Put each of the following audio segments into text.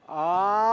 ఆ,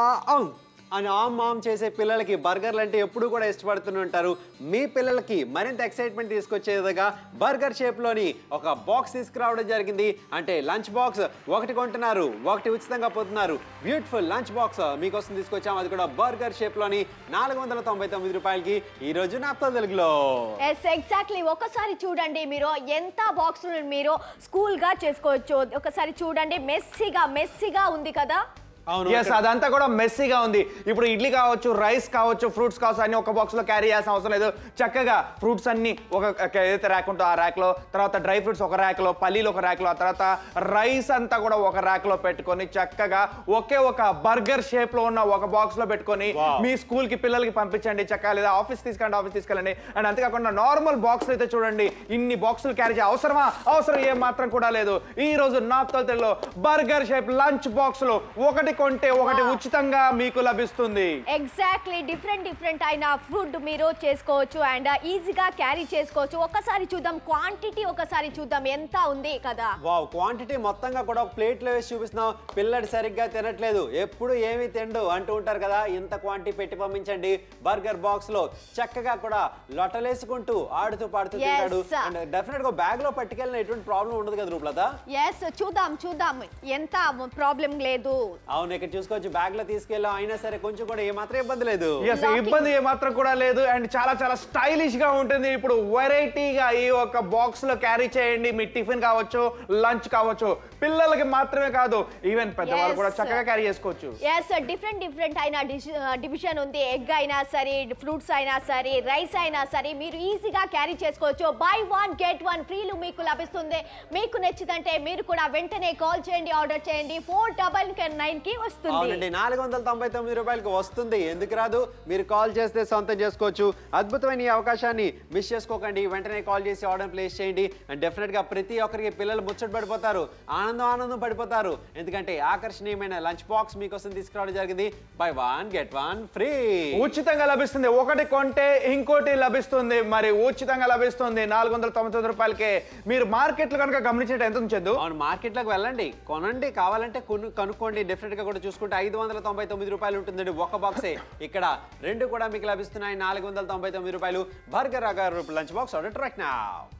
ఔ అని ఆమ్ మామ్ చేసే పిల్లలకి బర్గర్లు అంటే ఎప్పుడు కూడా ఇష్టపడుతూనే ఉంటారు మీ పిల్లలకి మరింత ఎక్సైట్మెంట్ తీసుకొచ్చే విధంగా బర్గర్ షేప్లోని ఒక బాక్స్ తీసుకురావడం జరిగింది అంటే లంచ్ బాక్స్ ఒకటి కొంటున్నారు ఒకటి ఉచితంగా పొందుతున్నారు బ్యూటిఫుల్ లంచ్ బాక్స్ మీకోసం తీసుకొచ్చాం అది కూడా బర్గర్ షేప్లోని నాలుగు వందల తొంభై తొమ్మిది రూపాయలకి ఈ రోజు నాప్తా తెలుగులో ఎస్ ఎగ్జాక్ట్లీ ఒకసారి చూడండి మీరు ఎంత బాక్స్ మీరు స్కూల్ గా చేసుకోవచ్చు ఒకసారి చూడండి మెస్సీగా మెస్సీగా ఉంది కదా అవును ఎస్ అదంతా కూడా మెస్సీగా ఉంది ఇప్పుడు ఇడ్లీ కావచ్చు రైస్ కావచ్చు ఫ్రూట్స్ కావచ్చు అన్ని ఒక బాక్స్ లో క్యారీ చేయాల్సిన అవసరం లేదు చక్కగా ఫ్రూట్స్ అన్ని ఒక ఒక ఏదైతే ర్యాక్ ఉంటుందో ఆ ర్యాక్ లో తర్వాత డ్రై ఫ్రూట్స్ ఒక ర్యాక్ లో పల్లీలు ఒక ర్యాక్ లో ఆ తర్వాత రైస్ అంతా కూడా ఒక ర్యాక్ లో పెట్టుకొని చక్కగా ఒకే ఒక బర్గర్ షేప్ లో ఉన్న ఒక బాక్స్ లో పెట్టుకొని Wow. మీ స్కూల్ కి పిల్లలకి పంపించండి చక్కగా లేదా ఆఫీస్ తీసుకెళ్ళండి ఆఫీస్ తీసుకెళ్ళండి అండ్ అంతేకాకుండా నార్మల్ బాక్స్ అయితే చూడండి ఇన్ని బాక్సులు క్యారీ చేయ అవసరమా అవసరం ఏం మాత్రం కూడా లేదు ఈ రోజు నాప్తో తెల్లో బర్గర్ షేప్ లంచ్ బాక్స్ లో ఒకటి కొంటే ఒకటి ఉచితంగా మీకు లభిస్తుంది ఎగ్జాక్ట్లీ డిఫరెంట్ డిఫరెంట్ అయిన ఫుడ్ మీరు చేసుకోవచ్చు అండ్ ఈజీగా క్యారీ చేసుకోవచ్చు ఒకసారి చూద్దాం క్వాంటిటీ ఒకసారి చూద్దాం ఎంత ఉంది కదా వావ్ క్వాంటిటీ మొత్తంగా కూడా ఒక ప్లేట్లో వేసి చూపిస్తున్నాం పిల్లడు సరిగ్గా తినట్లేదు ఎప్పుడు ఏమీ తిండు అంటూ ఉంటారు కదా ఇంత క్వాంటిటీ పెట్టి పంపించండి బర్గర్ బాక్స్ లో చక్కగా కూడా లొట్టలేసుకుంటూ ఆడుతూ పాడుతూ Yes. తింటాడు అండ్ డెఫినెట్ గా బ్యాగ్ లో పట్టుకెళ్ళిన ఎటువంటి ప్రాబ్లం ఉండదు కదా రూపలత ఎస్ చూద్దాం చూద్దాం ఎంత ప్రాబ్లం లేదు అవును ఇక్కడ చూసుకోవచ్చు బ్యాగ్ లో తీసుకెళ్ళాం అయినా సరే కొంచెం కూడా ఏమాత్రం ఇబ్బంది లేదు ఎస్ Locking. ఇబ్బంది ఏమాత్రం కూడా లేదు అండ్ చాలా చాలా స్టైలిష్ గా ఉంటుంది ఇప్పుడు వెరైటీగా ఈ ఒక బాక్స్ లో క్యారీ చేయండి మీ టిఫిన్ కావచ్చు లంచ్ కావచ్చు పిల్లలకి మాత్రమే కాదు ఈవెన్ పెద్దవాళ్ళు Yes. కూడా చక్కగా క్యారీ చేసుకోవచ్చు ఎస్ డిఫరెంట్ డిఫరెంట్ అయిన డివిజన్ ఉంది ఎగ్ అయినా సరే ఫ్రూట్స్ అయినా సరే రైస్ అయినా సరే మీరు ఈజీగా క్యారీ చేసుకోవచ్చు బై వన్ గెట్ వన్ ఫ్రీలు మీకు లభిస్తుంది మీకు నచ్చిదంటే మీరు కూడా వెంటనే కాల్ చేయండి ఆర్డర్ చేయండి ఫోర్ డబల్ నైన్ కి వస్తుంది అవునండి నాలుగు వందల తొంభై తొమ్మిది రూపాయలకి వస్తుంది ఎందుకు రాదు మీరు కాల్ చేస్తే సొంతం చేసుకోవచ్చు అద్భుతమైన ఈ అవకాశాన్ని మిస్ చేసుకోకండి వెంటనే కాల్ చేసి ఆర్డర్ ప్లేస్ చేయండి అండ్ డెఫినెట్ గా ప్రతి ఒక్కరికి పిల్లలు ముచ్చట పడిపోతారు ఆనందం ఆనందం పడిపోతారు ఎందుకంటే ఆకర్షణీయమైన లంచ్ బాక్స్ మీకోసం తీసుకురావడం జరిగింది buy one get one free ఉచితంగా లభిస్తుంది ఒకటి కొంటే ఇంకోటి లభిస్తుంది మరి ఉచితంగా లభిస్తుంది నాలుగు వందల తొంభై తొమ్మిది రూపాయలకే మీరు మార్కెట్లో కనుక గమనించేట ఎంత ఉంచదు అవును మార్కెట్లోకి వెళ్ళండి కొనండి కావాలంటే కొను కనుక్కోండి డెఫినెట్ గా కూడా చూసుకుంటే ఐదు వందల తొంభై తొమ్మిది రూపాయలు ఉంటుందండి ఒక బాక్సే ఇక్కడ రెండు కూడా మీకు లభిస్తున్నాయి నాలుగు వందల తొంభై తొమ్మిది రూపాయలు బర్గర్ అగర్ లంచ్ బాక్స్ ఆర్డర్ ట్రాక్ నా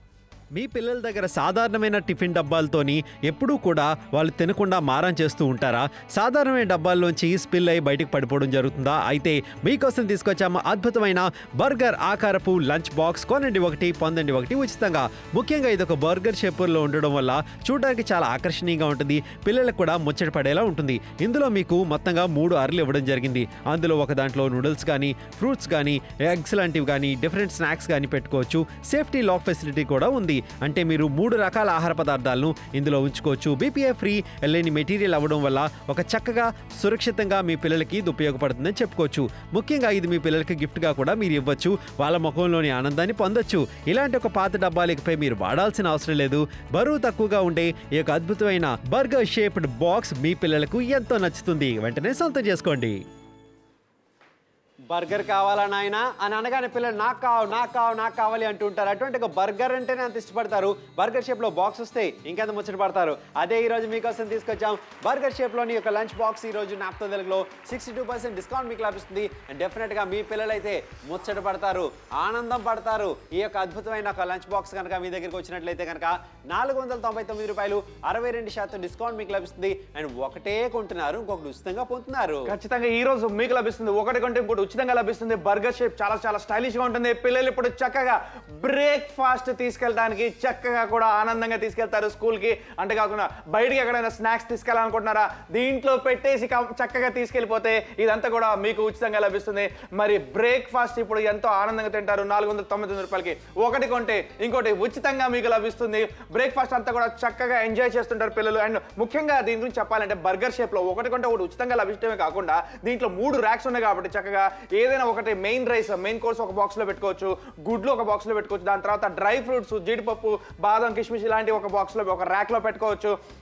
మీ పిల్లల దగ్గర సాధారణమైన టిఫిన్ డబ్బాలతోని ఎప్పుడూ కూడా వాళ్ళు తినకుండా మారం చేస్తూ ఉంటారా సాధారణమైన డబ్బాల్లోంచి స్పిల్ అయి బయటకు పడిపోవడం జరుగుతుందా అయితే మీకోసం తీసుకొచ్చాము అద్భుతమైన బర్గర్ ఆకారపు లంచ్ బాక్స్ కొనండి ఒకటి పొందండి ఒకటి ఉచితంగా ముఖ్యంగా ఇది ఒక బర్గర్ షేపుల్లో ఉండడం వల్ల చూడడానికి చాలా ఆకర్షణీయంగా ఉంటుంది పిల్లలకు కూడా ముచ్చట పడేలా ఉంటుంది ఇందులో మీకు మొత్తంగా మూడు అరలు ఇవ్వడం జరిగింది అందులో ఒక దాంట్లో నూడిల్స్ కానీ ఫ్రూట్స్ కానీ ఎగ్స్ లాంటివి కానీ డిఫరెంట్ స్నాక్స్ కానీ పెట్టుకోవచ్చు సేఫ్టీ లాక్ ఫెసిలిటీ కూడా ఉంది అంటే మీరు మూడు రకాల ఆహార పదార్థాలను ఇందులో ఉంచుకోవచ్చు బీపీఏ ఫ్రీ లేని మెటీరియల్ అవ్వడం వల్ల ఒక చక్కగా సురక్షితంగా మీ పిల్లలకి ఇది ఉపయోగపడుతుందని చెప్పుకోవచ్చు ముఖ్యంగా ఇది మీ పిల్లలకి గిఫ్ట్గా కూడా మీరు ఇవ్వచ్చు వాళ్ళ ముఖంలోని ఆనందాన్ని పొందొచ్చు ఇలాంటి ఒక పాత డబ్బాలపై మీరు వాడాల్సిన అవసరం లేదు బరువు తక్కువగా ఉండే ఈ యొక్క అద్భుతమైన బర్గర్ షేప్డ్ బాక్స్ మీ పిల్లలకు ఎంతో నచ్చుతుంది వెంటనే సొంతం చేసుకోండి బర్గర్ కావాలా నాయన అని అనగానే పిల్లలు నాకు కావు నాకు కావు నాకు కావాలి అంటూ ఉంటారు అటువంటి ఒక బర్గర్ అంటేనే అంత ఇష్టపడతారు బర్గర్ షేప్లో బాక్స్ వస్తే ఇంకెంత ముచ్చట పడతారు అదే ఈ రోజు మీకోసం తీసుకొచ్చాం బర్గర్ షేప్లోని ఒక లంచ్ బాక్స్ ఈ రోజు నాప్తో తెలుగులో సిక్స్టీ టూ పర్సెంట్ డిస్కౌంట్ మీకు లభిస్తుంది అండ్ డెఫినెట్గా మీ పిల్లలైతే ముచ్చట పడతారు ఆనందం పడతారు ఈ యొక్క అద్భుతమైన ఒక లంచ్ బాక్స్ కనుక మీ దగ్గరికి వచ్చినట్లయితే కనుక నాలుగు వందల తొంభై తొమ్మిది రూపాయలు అరవై రెండు శాతం డిస్కౌంట్ మీకు లభిస్తుంది అండ్ ఒకటే కొంటున్నారు ఇంకొకటి ఉచితంగా పొందుతున్నారు ఖచ్చితంగా ఈ రోజు మీకు లభిస్తుంది ఒకటి కంటే ఇంకోటి ఉచితంగా లభిస్తుంది బర్గర్ షేప్ చాలా చాలా స్టైలిష్ గా ఉంటుంది పిల్లలు ఇప్పుడు చక్కగా బ్రేక్ఫాస్ట్ తీసుకెళ్ళడానికి చక్కగా కూడా ఆనందంగా తీసుకెళ్తారు స్కూల్ కి అంటే కాకుండా బయటికి ఎక్కడైనా స్నాక్స్ తీసుకెళ్ళాలనుకుంటున్నారా దీంట్లో పెట్టేసి కం- చక్కగా తీసుకెళ్ళిపోతే ఇదంతా కూడా మీకు ఉచితంగా లభిస్తుంది మరి బ్రేక్ఫాస్ట్ ఇప్పుడు ఎంతో ఆనందంగా తింటారు నాలుగు వందల తొంభై తొమ్మిది రూపాయలకి ఒకటి కొంటే ఇంకోటి ఉచితంగా మీకు లభిస్తుంది బ్రేక్ఫాస్ట్ అంతా కూడా చక్కగా ఎంజాయ్ చేస్తుంటారు పిల్లలు అండ్ ముఖ్యంగా దీని గురించి చెప్పాలంటే బర్గర్ షేప్ లో ఒకటి కొంటే ఒకటి ఉచితంగా లభించడమే కాకుండా దీంట్లో మూడు ర్యాక్స్ ఉన్నాయి కాబట్టి చక్కగా ఏదైనా ఒకటి మెయిన్ రైస్ మెయిన్ కోర్స్ ఒక బాక్స్ లో పెట్టుకోవచ్చు గుడ్లు ఒక బాక్స్ లో పెట్టుకోవచ్చు దాని తర్వాత డ్రై ఫ్రూట్స్ జీడిపప్పు బాదం కిస్మిస్ ఇలాంటి ఒక బాక్స్ లో ఒక ర్యాక్ లో పెట్టుకోవచ్చు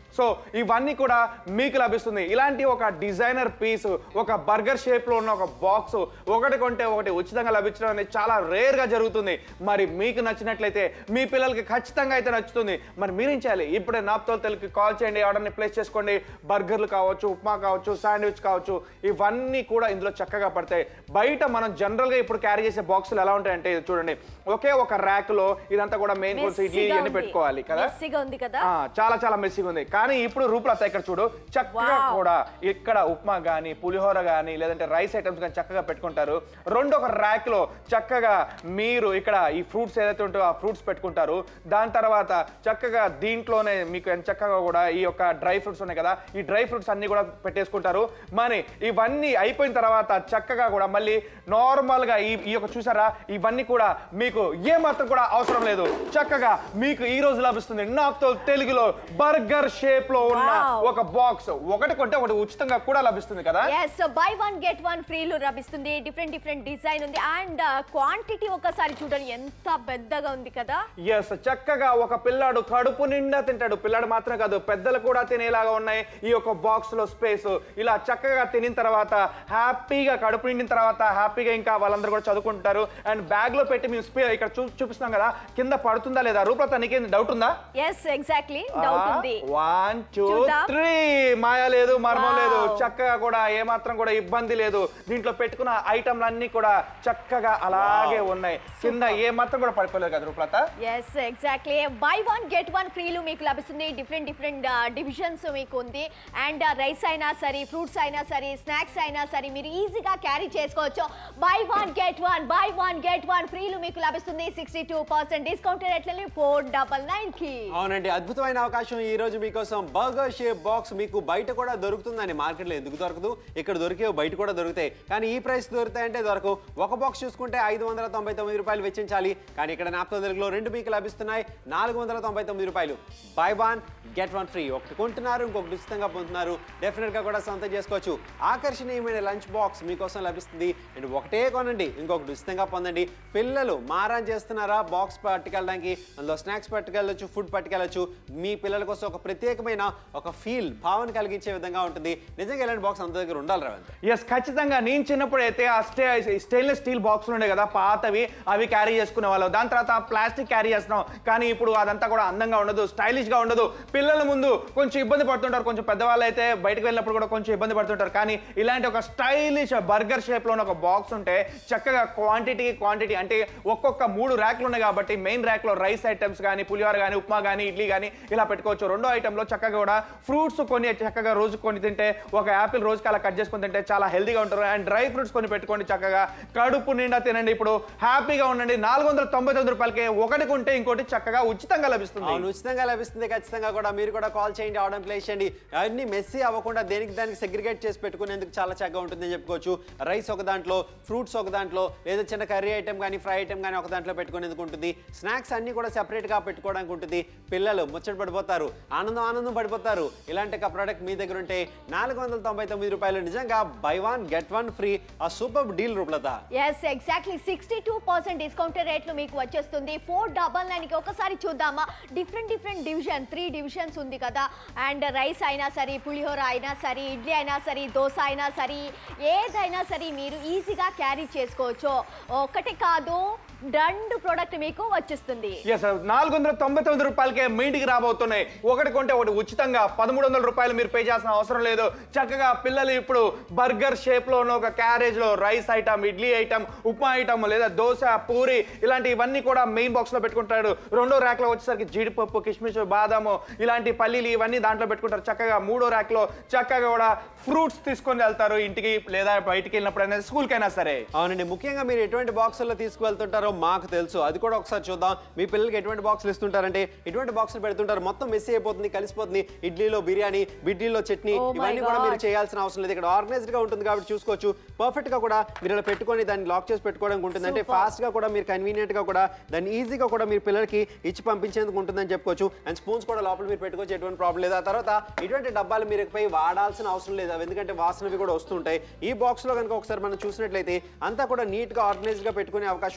సో ఇవన్నీ కూడా మీకు లభిస్తుంది ఇలాంటి ఒక డిజైనర్ పీస్ ఒక బర్గర్ షేప్లో ఉన్న ఒక బాక్స్ ఒకటి కొంటే ఒకటి ఉచితంగా లభించడం అనేది చాలా రేర్గా జరుగుతుంది మరి మీకు నచ్చినట్లయితే మీ పిల్లలకి ఖచ్చితంగా అయితే నచ్చుతుంది మరి మీరేం చేయాలి ఇప్పుడే నాప్తో తెలుగుకి కాల్ చేయండి ఆర్డర్ని ప్లేస్ చేసుకోండి బర్గర్లు కావచ్చు ఉప్మా కావచ్చు శాండ్విచ్ కావచ్చు ఇవన్నీ కూడా ఇందులో చక్కగా పడతాయి బయట మనం జనరల్గా ఇప్పుడు క్యారీ చేసే బాక్సులు ఎలా ఉంటాయంటే ఇది చూడండి ఒకే ఒక ర్యాక్లో ఇదంతా కూడా మెయిన్ కోర్స్ ఇడ్లీ మెస్సీగా ఇవన్నీ ఉంది. పెట్టుకోవాలి కదా మెస్సీగా ఉంది కదా ఆ, చాలా చాలా మెస్సీగా ఉంది కానీ ఇప్పుడు రూపులత ఇక్కడ చూడు చక్కగా Wow. కూడా ఇక్కడ ఉప్మా కానీ పులిహోర కానీ లేదంటే రైస్ ఐటమ్స్ కానీ చక్కగా పెట్టుకుంటారు రెండు ఒక ర్యాక్ లో చక్కగా మీరు ఇక్కడ ఈ ఫ్రూట్స్ ఏదైతే ఉంటుందో ఆ ఫ్రూట్స్ పెట్టుకుంటారు దాని తర్వాత చక్కగా దీంట్లోనే మీకు ఎంత చక్కగా కూడా ఈ యొక్క డ్రై ఫ్రూట్స్ ఉన్నాయి కదా ఈ డ్రై ఫ్రూట్స్ అన్ని కూడా పెట్టేసుకుంటారు మరి ఇవన్నీ అయిపోయిన తర్వాత చక్కగా కూడా మళ్ళీ నార్మల్ గా ఈ ఈ యొక్క చూసారా ఇవన్నీ కూడా మీకు ఏ మాత్రం కూడా అవసరం లేదు చక్కగా మీకు ఈ రోజు లభిస్తుంది నాతో తెలుగులో బర్గర్ షేప్ లో ఉన్న Wow. ఒక బాక్స్ ఒకటి కొంటే ఒకటి ఉచితంగా కూడా లభిస్తుంది కదా yes buy one get one ఫ్రీలు లభిస్తుంది డిఫరెంట్ డిఫరెంట్ డిజైన్ ఉంది అండ్ క్వాంటిటీ ఒకసారి చూడండి ఎంత పెద్దగా ఉంది కదా ఎస్ చక్కగా ఒక పిల్లాడు కడుపు నిండా తింటాడు పిల్లాడు మాత్రమే కాదు పెద్దలు కూడా తినేలాగా ఉన్నాయి ఈ యొక్క బాక్స్ లో స్పేస్ ఇలా చక్కగా తినిన తర్వాత హ్యాపీగా కడుపు నిండిన తర్వాత హ్యాపీగా ఇంకా వాళ్ళందరూ కూడా చదువుకుంటారు అండ్ బ్యాగ్ లో పెట్టి మేము స్పే ఇక్కడ చూ చూపిస్తున్నాం కదా కింద పడుతుందా లేదా రూపలత నీకేం డౌట్ ఉందా ఎస్ ఎగ్జాక్ట్లీ డౌట్ ఉంది వన్ టూ చూద్దాం. త్రీ మాయ లేదు మర్మం లేదు Wow. చక్కగా కూడా ఏమాత్రం కూడా ఇబ్బంది లేదు దీంట్లో పెట్టుకున్న ఐటమ్లు అన్ని కూడా చక్కగా అలాగే ఉన్నాయి కింద ఏ మాత్రం కూడా పడిపోలేదు కదా Rupalatha yes exactly buy one get one ఫ్రీలు మీకు లభిస్తుంది డిఫరెంట్ డిఫరెంట్ డివిజన్స్ మీకు ఉంది అండ్ రైస్ అయినా సరే ఫ్రూట్స్ అయినా సరే స్నాక్స్ అయినా సరే మీరు ఈజీగా క్యారీ చేసుకోవచ్చు buy one get one buy one get one ఫ్రీలు మీకు లభిస్తుంది సిక్స్టీ టూ పర్సెంట్ డిస్కౌంట్ రేట్లని ఫోర్ డబల్ నైన్ కి అవునండి అద్భుతమైన అవకాశం ఈ రోజు మీకోసం బర్గర్ షేప్ బాక్స్ మీకు బయట కూడా దొరుకుతుందని మార్కెట్లో ఎందుకు దొరకదు ఇక్కడ దొరికే బయట కూడా దొరుకుతాయి కానీ ఈ ప్రైస్ దొరుకుతాయంటే దొరకవు ఒక బాక్స్ చూసుకుంటే ఐదు వందల తొంభై తొమ్మిది రూపాయలు వెచ్చించాలి కానీ ఇక్కడ నాప్తో తెలుగులో రెండు మీకు లభిస్తున్నాయి నాలుగు వందల తొంభై తొమ్మిది రూపాయలు buy one get one free ఒకటి కొంటున్నారు ఇంకొకటి ఉచితంగా పొందుతున్నారు డెఫినెట్ గా కూడా సొంతం చేసుకోవచ్చు ఆకర్షణీయమైన లంచ్ బాక్స్ మీకోసం లభిస్తుంది అండ్ ఒకటే కొనండి ఇంకొకటి ఉచితంగా పొందండి పిల్లలు మారాన్ చేస్తున్నారా బాక్స్ పట్టుకెళ్ళడానికి అందులో స్నాక్స్ పట్టుకెళ్ళొచ్చు ఫుడ్ పట్టుకెళ్ళొచ్చు మీ పిల్లల కోసం ఒక ప్రత్యేకమైన ఒక ఫీల్ భావన కలిగించే విధంగా ఉంటుంది నిజంగా ఇలాంటి బాక్స్ అంత దగ్గర ఉండాలి రవంత్ ఎస్ ఖచ్చితంగా నేను చిన్నప్పుడు అయితే ఆ స్టే స్టెయిన్లెస్ స్టీల్ బాక్సులు ఉండే కదా పాతవి అవి క్యారీ చేసుకునే వాళ్ళు దాని తర్వాత ప్లాస్టిక్ క్యారీ చేస్తున్నాం కానీ ఇప్పుడు అదంతా కూడా అందంగా ఉండదు స్టైలిష్ గా ఉండదు పిల్లల ముందు కొంచెం ఇబ్బంది పడుతుంటారు కొంచెం పెద్దవాళ్ళు అయితే బయటకు వెళ్ళినప్పుడు కూడా కొంచెం ఇబ్బంది పడుతుంటారు కానీ ఇలాంటి ఒక స్టైలిష్ బర్గర్ షేప్ లో ఉన్న ఒక బాక్స్ ఉంటే చక్కగా క్వాంటిటీ క్వాంటిటీ అంటే ఒక్కొక్క మూడు ర్యాక్లు ఉన్నాయి కాబట్టి మెయిన్ ర్యాక్ లో రైస్ ఐటమ్స్ కానీ పులిహోర కానీ ఉప్మా కానీ ఇడ్లీ కానీ ఇలా పెట్టుకోవచ్చు రెండో ఐటమ్ లో చక్కగా కూడా ఫ్రూట్స్ కొన్ని చక్కగా రోజు కొన్ని తింటే ఒక యాపిల్ రోజుకి అలా కట్ చేసుకొని తింటే చాలా హెల్తీగా ఉంటారు అండ్ డ్రై ఫ్రూట్స్ కొన్ని పెట్టుకోండి చక్కగా కడుపు నిండా తినండి ఇప్పుడు హ్యాపీగా ఉండండి నాలుగు వందల తొంభై తొమ్మిది రూపాయలకి ఒకటి కొంటే ఇంకోటి చక్కగా ఉచితంగా లభిస్తుంది అవును ఉచితంగా లభిస్తుంది ఖచ్చితంగా కూడా మీరు కూడా కాల్ చేయండి ఆర్డర్ ప్లేస్ చేయండి అన్ని మెస్సీ అవ్వకుండా దేనికి దానికి సెగ్రిగేట్ చేసి పెట్టుకునేందుకు చాలా చక్కగా ఉంటుందని చెప్పుకోవచ్చు రైస్ ఒక దాంట్లో ఫ్రూట్స్ ఒక దాంట్లో లేదా చిన్న కర్రీ ఐటమ్ కానీ ఫ్రై ఐటమ్ కానీ ఒక దాంట్లో పెట్టుకునేందుకు ఉంటుంది స్నాక్స్ అన్ని కూడా separate గా పెట్టుకోవడానికి ఉంటుంది పిల్లలు ముచ్చట పడిపోతారు ఆనందం ఆనందం పడిపోతారు ఇలాంటి ఒక ప్రోడక్ట్ మీ దగ్గర ఉంటే నాలుగు వందల తొంభై తొమ్మిది రూపాయలు నిజంగా buy one get one free ఆ super deal Rupalatha yes exactly sixty two percent discount రేట్లు మీకు వచ్చేస్తుంది ఫోర్ డబల్ నైన్కి ఒకసారి చూద్దామా different different division three divisions ఉంది కదా అండ్ రైస్ అయినా సరే పులిహోర అయినా సరే ఇడ్లీ అయినా సరే దోశ అయినా సరే ఏదైనా సరే మీరు ఈజీగా క్యారీ చేసుకోవచ్చు ఒకటి కాదు రెండు ప్రోడక్ట్ మీకు వచ్చేస్తుంది ఎస్ నాలుగు వందల తొంభై తొమ్మిది రూపాయలకే మీ ఇంటికి రాబోతున్నాయి ఒకటి కొంటే ఒకటి ఉచితంగా పదమూడు వందల రూపాయలు మీరు పే చేయాల్సిన అవసరం లేదు చక్కగా పిల్లలు ఇప్పుడు బర్గర్ షేప్ లో ఉన్న ఒక క్యారేజ్ లో rice item idli item upma item లేదా దోశ పూరి ఇలాంటి ఇవన్నీ కూడా మెయిన్ బాక్స్ లో పెట్టుకుంటాడు రెండో ర్యాక్ లో వచ్చేసరికి జీడిపప్పు కిస్మిస్ బాదాము ఇలాంటి పల్లీలు ఇవన్నీ దాంట్లో పెట్టుకుంటారు చక్కగా మూడో ర్యాక్ లో చక్కగా కూడా ఫ్రూట్స్ తీసుకొని వెళ్తారు ఇంటికి లేదా బయటికి వెళ్ళినప్పుడు అనేది స్కూల్కైనా సరే అవునండి ముఖ్యంగా మీరు ఎటువంటి బాక్సుల్లో తీసుకువెళ్తుంటారో మాకు తెలుసు అది కూడా ఒకసారి చూద్దాం మీ పిల్లలకి ఎటువంటి బాక్సులు ఇస్తుంటారంటే ఎటువంటి బాక్సులు పెడుతుంటారు మొత్తం మెస్సీ అయిపోతుంది కలిసిపోతుంది ఇడ్లీలో బిర్యానీ బిడ్లీలో చట్నీ Oh my ఇవన్నీ కూడా మీరు God. చేయాల్సిన అవసరం లేదు ఇక్కడ ఆర్గనైజ్డ్ గా ఉంటుంది కాబట్టి చూసుకోవచ్చు పర్ఫెక్ట్ గా కూడా మీరు ఇలా పెట్టుకొని దాన్ని లాక్ చేసి పెట్టుకోవడానికి ఉంటుంది అంటే Super. ఫాస్ట్ గా కూడా మీరు కన్వీనియంట్ గా కూడా దాన్ని ఈజీగా కూడా మీరు పిల్లలకి ఇచ్చి పంపించేందుకు ఉంటుందని చెప్పుకోవచ్చు అండ్ స్పూన్స్ కూడా లోపల మీరు పెట్టుకోవచ్చు ఎటువంటి ప్రాబ్లం లేదు ఆ తర్వాత ఇటువంటి డబ్బాలు మీరు ఇకపై వాడాల్సిన అవసరం లేదు అవి ఎందుకంటే వాసనవి కూడా వస్తుంటాయి ఈ బాక్స్ లో కనుక ఒకసారి మనం చూసినట్లయితే అంతా కూడా నీట్ గా ఆర్గనైజ్డ్ గా పెట్టుకునే అవకాశం ఉంటుంది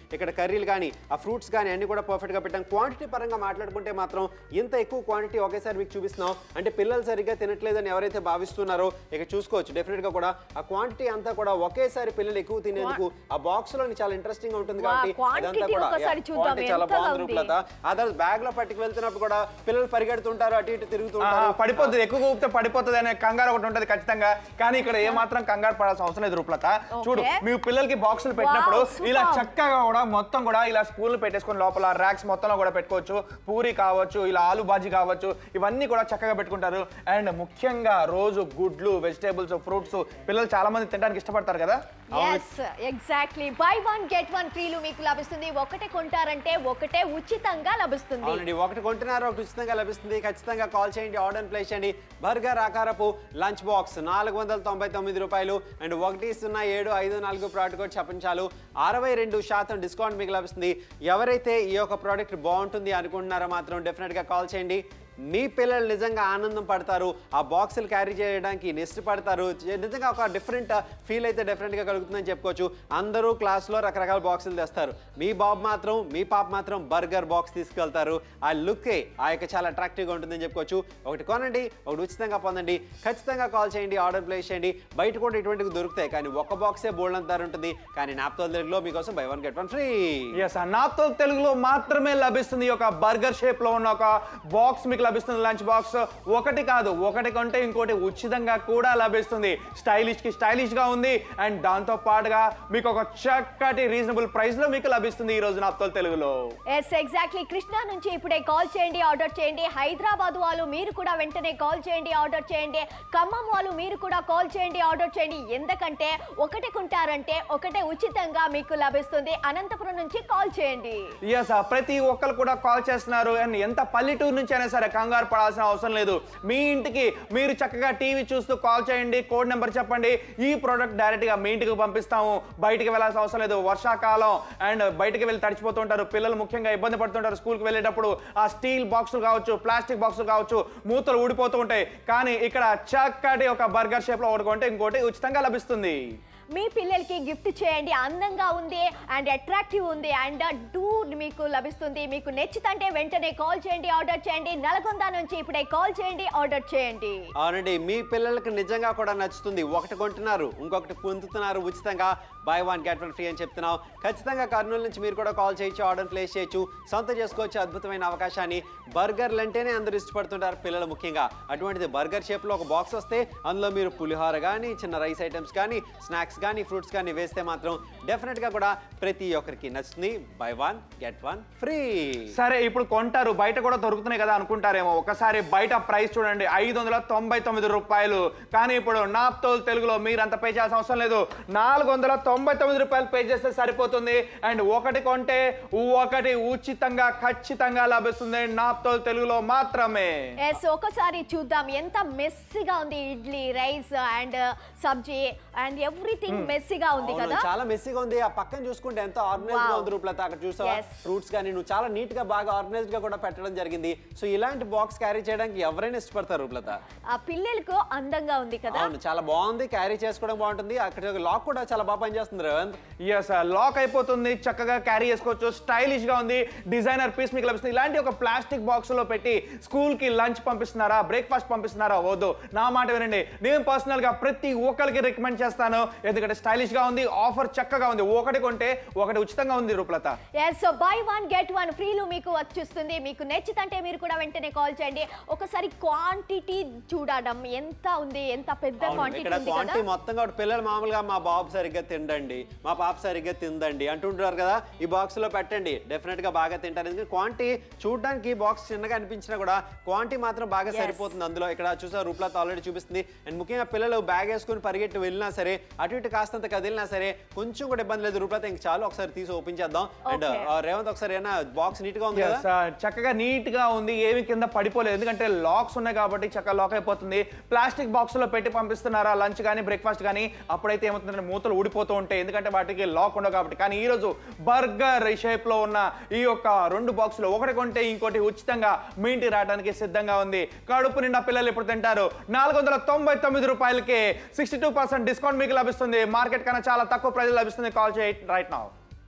ఇక్కడ కర్రీలు కానీ ఆ ఫ్రూట్స్ కానీ అన్ని కూడా పర్ఫెక్ట్గా పెట్టాం క్వాంటిటీ పరంగా మాట్లాడుకుంటే మాత్రం ఇంత ఎక్కువ క్వాంటిటీ ఒకేసారి మీకు చూపిస్తున్నాం అంటే పిల్లలు సరిగ్గా తినట్లేదని ఎవరైతే భావిస్తున్నారో ఇక చూసుకోవచ్చు డెఫినెట్గా కూడా ఆ క్వాంటిటీ అంతా కూడా ఒకేసారి పిల్లలు ఎక్కువ తినేందుకు ఆ బాక్స్ లో చాలా ఇంట్రెస్టింగ్ గా ఉంటుంది వా, కాబట్టి quantity అదంతా కూడా ఒకసారి yeah, చూద్దాం, quantity చాలా ఎంతగా బాగుంది ఉంది. రూపలత అదర్ బ్యాగ్ లో పట్టుకు వెళ్తున్నప్పుడు కూడా పిల్లలు పరిగెడుతుంటారు అటు ఇటు ఆ, తిరుగుతుంటారు పడిపోతుంది ఎక్కువ ఊపితే పడిపోతుంది అనే కంగారు ఒకటి ఉంటుంది ఖచ్చితంగా కానీ ఇక్కడ ఏ మాత్రం కంగారు పడాల్సిన అవసరం లేదు రూపలత చూడు Okay. మీ పిల్లలకి బాక్సులు పెట్టినప్పుడు Wow, super. ఇలా చక్కగా కూడా మొత్తం కూడా ఇలా స్పూన్లు పెట్టేసుకొని లోపల ర్యాక్స్ మొత్తంలో కూడా పెట్టుకోవచ్చు పూరి కావచ్చు ఇలా ఆలు బాజీ కావచ్చు ఇవన్నీ కూడా చక్కగా పెట్టుకుంటారు అండ్ ముఖ్యంగా రోజు గుడ్లు వెజిటేబుల్స్ ఫ్రూట్స్ పిల్లలు చాలా మంది తినడానికి ఇష్టపడతారు కదా yes exactly buy one get one ఫ్రీలు మీకు లభిస్తుంది ఒకటే కొంటారంటే ఒకటే ఉచితంగా లభిస్తుంది అవునండి ఒకటి కొంటున్నారు ఒకటి ఉచితంగా లభిస్తుంది ఖచ్చితంగా కాల్ చేయండి ఆర్డర్ ప్లేస్ చేయండి బర్గర్ ఆకారపు లంచ్ బాక్స్ నాలుగు వందల తొంభై తొమ్మిది రూపాయలు అండ్ ఒకటి సున్నా ఏడు ఐదు నాలుగు ప్రోడక్ట్ కూడా చెప్పించాలు అరవై రెండు శాతం డిస్కౌంట్ మీకు లభిస్తుంది ఎవరైతే ఈ యొక్క ప్రోడక్ట్ బాగుంటుంది అనుకుంటున్నారో మాత్రం డెఫినెట్గా కాల్ చేయండి మీ పిల్లలు నిజంగా ఆనందం పడతారు ఆ బాక్సులు క్యారీ చేయడానికి ఇష్టపడతారు జ- నిజంగా ఒక డిఫరెంట్ ఫీల్ అయితే డెఫినెట్గా కలుగుతుందని చెప్పుకోవచ్చు అందరూ క్లాస్లో రకరకాల బాక్సులు తెస్తారు మీ బాబు మాత్రం మీ పాప మాత్రం బర్గర్ బాక్స్ తీసుకెళ్తారు ఆ లుక్కే ఆ యొక్క చాలా అట్రాక్టివ్గా ఉంటుందని చెప్పుకోవచ్చు ఒకటి కొనండి ఒకటి ఉచితంగా పొందండి ఖచ్చితంగా కాల్ చేయండి ఆర్డర్ ప్లేస్ చేయండి బయట కూడా ఇటువంటివి దొరుకుతాయి కానీ ఒక్క బాక్సే బోల్డ్ అంత ధర ఉంటుంది కానీ నాప్తో తెలుగులో మీకోసం buy one get one free yes నాతో తెలుగులో మాత్రమే లభిస్తుంది ఈ యొక్క బర్గర్ షేప్ లో ఉన్న ఒక బాక్స్ మీకు లభిస్తుంది లంచ్ బాక్స్ ఒకటి కాదు ఒకటి కొంటే ఇంకోటి ఉచితంగా కూడా లభిస్తుంది స్టైలిష్ కి స్టైలిష్ గా ఉంది అండ్ దాంతో పాటుగా మీకు ఒక చక్కటి రీజనబుల్ ప్రైస్ లో మీకు లభిస్తుంది ఈ రోజు నాతో తెలుగులో ఎస్ ఎగ్జాక్ట్లీ కృష్ణా నుంచి ఇప్పుడే కాల్ చేయండి ఆర్డర్ చేయండి హైదరాబాద్ వాళ్ళు మీరు కూడా వెంటనే కాల్ చేయండి ఆర్డర్ చేయండి ఖమ్మం వాళ్ళు మీరు కూడా కాల్ చేయండి ఆర్డర్ చేయండి ఎందుకంటే ఒకటి కొంటారంటే ఒకటే ఉచితంగా మీకు లభిస్తుంది అనంతపురం నుంచి కాల్ చేయండి ఎస్ ప్రతి ఒక్కరు కూడా కాల్ చేస్తున్నారు అండ్ ఎంత పల్లెటూరు నుంచి అయినా సరే కంగారు పడాల్సిన అవసరం లేదు మీ ఇంటికి మీరు చక్కగా టీవీ చూస్తూ కాల్ చేయండి కోడ్ నెంబర్ చెప్పండి ఈ ప్రోడక్ట్ డైరెక్ట్ గా మీ ఇంటికి పంపిస్తాము బయటికి వెళ్ళాల్సిన అవసరం లేదు వర్షాకాలం అండ్ బయటికి వెళ్ళి తడిచిపోతుంటారు పిల్లలు ముఖ్యంగా ఇబ్బంది పడుతుంటారు స్కూల్కి వెళ్ళేటప్పుడు ఆ స్టీల్ బాక్సులు కావచ్చు ప్లాస్టిక్ బాక్సులు కావచ్చు మూతలు ఊడిపోతూ ఉంటాయి కానీ ఇక్కడ చక్కటి ఒక బర్గర్ షేప్ లో ఒకటి కొంటే ఇంకోటి ఉచితంగా లభిస్తుంది మీ పిల్లలకి గిఫ్ట్ చేయండి అందంగా ఉంది అండ్ అట్రాక్టివ్ ఉంది అండ్ డూర్ మీకు లభిస్తుంది మీకు నచ్చితంటే వెంటనే కాల్ చేయండి ఆర్డర్ చేయండి నల్గొండ నుంచి ఇప్పుడే కాల్ చేయండి ఆర్డర్ చేయండి అవునండి మీ పిల్లలకు నిజంగా కూడా నచ్చుతుంది ఒకటి కొంటున్నారు ఇంకొకటి పొందుతున్నారు ఉచితంగా buy one get one free అని చెప్తున్నాం ఖచ్చితంగా కర్నూలు నుంచి మీరు కూడా కాల్ చేయొచ్చు ఆర్డర్ ప్లేస్ చేయొచ్చు సొంత చేసుకోవచ్చు అద్భుతమైన అవకాశాన్ని బర్గర్లు అంటేనే అందరూ ఇష్టపడుతుంటారు పిల్లలు ముఖ్యంగా అటువంటిది బర్గర్ షేప్లో ఒక బాక్స్ వస్తే అందులో మీరు పులిహోర కానీ చిన్న రైస్ ఐటమ్స్ కానీ స్నాక్స్ కానీ ఫ్రూట్స్ కానీ వేస్తే మాత్రం డెఫినెట్గా కూడా ప్రతి ఒక్కరికి నచ్చుతుంది buy one get one free సరే ఇప్పుడు కొంటారు బయట కూడా దొరుకుతున్నాయి కదా అనుకుంటారేమో ఒకసారి బయట ప్రైస్ చూడండి ఐదు వందల తొంభై తొమ్మిది రూపాయలు కానీ ఇప్పుడు నాప్తోల్ తెలుగులో మీరు అంత పే చేయాల్సిన అవసరం లేదు నాలుగు వందల తొంభై తొమ్మిది రూపాయలు పే చేస్తే సరిపోతుంది అండ్ ఒకటి కొంటే ఒకటి ఉచితంగా ఖచ్చితంగా లభిస్తుంది నాప్తోల్ తెలుగులో మాత్రమే ఎస్ ఒకసారి చూద్దాం ఎంత మెస్సీగా ఉంది idli rice and sabzi and everything మెస్సీగా ఉంది అవును, కదా చాలా మెస్సీగా ఉంది ఆ పక్కన చూసుకుంటే ఎంతో ఆర్గనైజ్ గా Wow. ఉంది రూపలత అక్కడ చూసావా Yes. ఫ్రూట్స్ కానీ నువ్వు చాలా నీట్ గా బాగా ఆర్గనైజ్డ్ గా కూడా పెట్టడం జరిగింది సో ఇలాంటి బాక్స్ క్యారీ చేయడానికి ఎవరైనా ఇష్టపడతారు రూపలత ఆ పిల్లలకు అందంగా ఉంది కదా అవును చాలా బాగుంది క్యారీ చేసుకోవడం బాగుంటుంది అక్కడ లాక్ కూడా చాలా బాగా పనిచేస్తుంది రేవంత్ ఎస్ లాక్ అయిపోతుంది చక్కగా క్యారీ చేసుకోవచ్చు స్టైలిష్ గా ఉంది డిజైనర్ పీస్ మీకు లభిస్తుంది ఇలాంటి ఒక ప్లాస్టిక్ బాక్స్ లో పెట్టి స్కూల్ కి లంచ్ పంపిస్తున్నారా బ్రేక్ఫాస్ట్ పంపిస్తున్నారా వద్దు నా మాట వినండి నేను పర్సనల్ గా ప్రతి ఒక్కరికి రికమెండ్ చేస్తాను ఎందుకంటే స్టైలిష్ గా ఉంది ఆఫర్ చక్కగా ఉంది ఒకటి కొంటే ఒకటి ఉచితంగా ఉంది Roopalatha yes so buy one get one ఫ్రీలు మీకు వచ్చేస్తుంది మీకు నచ్చితంటే మీరు కూడా వెంటనే కాల్ చేయండి ఒకసారి క్వాంటిటీ చూడడం ఎంత ఉంది ఎంత పెద్ద అవును, క్వాంటిటీ ఇక్కడ ఉంది క్వాంటిటీ కదా మొత్తం కూడా పిల్లలు మామూలుగా మా బాబు సరిగ్గా తిండండి మా పాప సరిగ్గా తిందండి అంటుంటారు కదా ఈ బాక్స్ లో పెట్టండి డెఫినెట్ గా బాగా తింటారు ఎందుకంటే క్వాంటిటీ చూడడానికి ఈ బాక్స్ చిన్నగా అనిపించినా కూడా క్వాంటిటీ మాత్రం బాగా Yes. సరిపోతుంది అందులో ఇక్కడ చూసా రూప్లాత్ ఆల్రెడీ చూపిస్తుంది అండ్ ముఖ్యంగా పిల్లలు బ్యాగ్ వేసుకుని పరిగెట్టి వెళ్ళినా సరే అటు ఇటు కాస్తంత కదిలినా సరే కొంచెం కూడా ఇబ్బంది లేదు రూప్లాత్ ఇంక చాలు ఒకసారి తీసి ఓపెన్ చేద్దాం అండ్ Okay. రేవంత్ ఒకసారి ఏమైనా బాక్స్ నీట్ గా ఉంది కదా Yes, ఆ, చక్కగా నీట్ గా ఉంది ఏమి కింద పడిపోలేదు ఎందుకంటే లాక్స్ ఉన్నాయి కాబట్టి చక్కగా లాక్ అయిపోతుంది ప్లాస్టిక్ బాక్స్ లో పెట్టి పంపిస్తున్నారా లంచ్ కానీ బ్రేక్ఫాస్ట్ కానీ అప్పుడైతే ఏమవుతుందంటే మూతలు ఊడిపోతూ ఉంటాయి ఎందుకంటే వాటికి లాక్ ఉండవు కాబట్టి కానీ ఈ రోజు బర్గర్ షేప్ లో ఉన్న ఈ యొక్క రెండు బాక్సులు ఒకటి కొంటే ఇంకోటి ఉచితంగా మీ ఇంటికి రావడానికి సిద్ధంగా ఉంది కడుపు నిండా పిల్లలు ఇప్పుడు తింటారు నాలుగు వందల తొంభై తొమ్మిది రూపాయలకి సిక్స్టీ టూ పర్సెంట్ డిస్కౌంట్ మీకు లభిస్తుంది మార్కెట్ కన్నా చాలా తక్కువ ప్రైస్ లభిస్తుంది కాల్ చేయండి రైట్ నౌ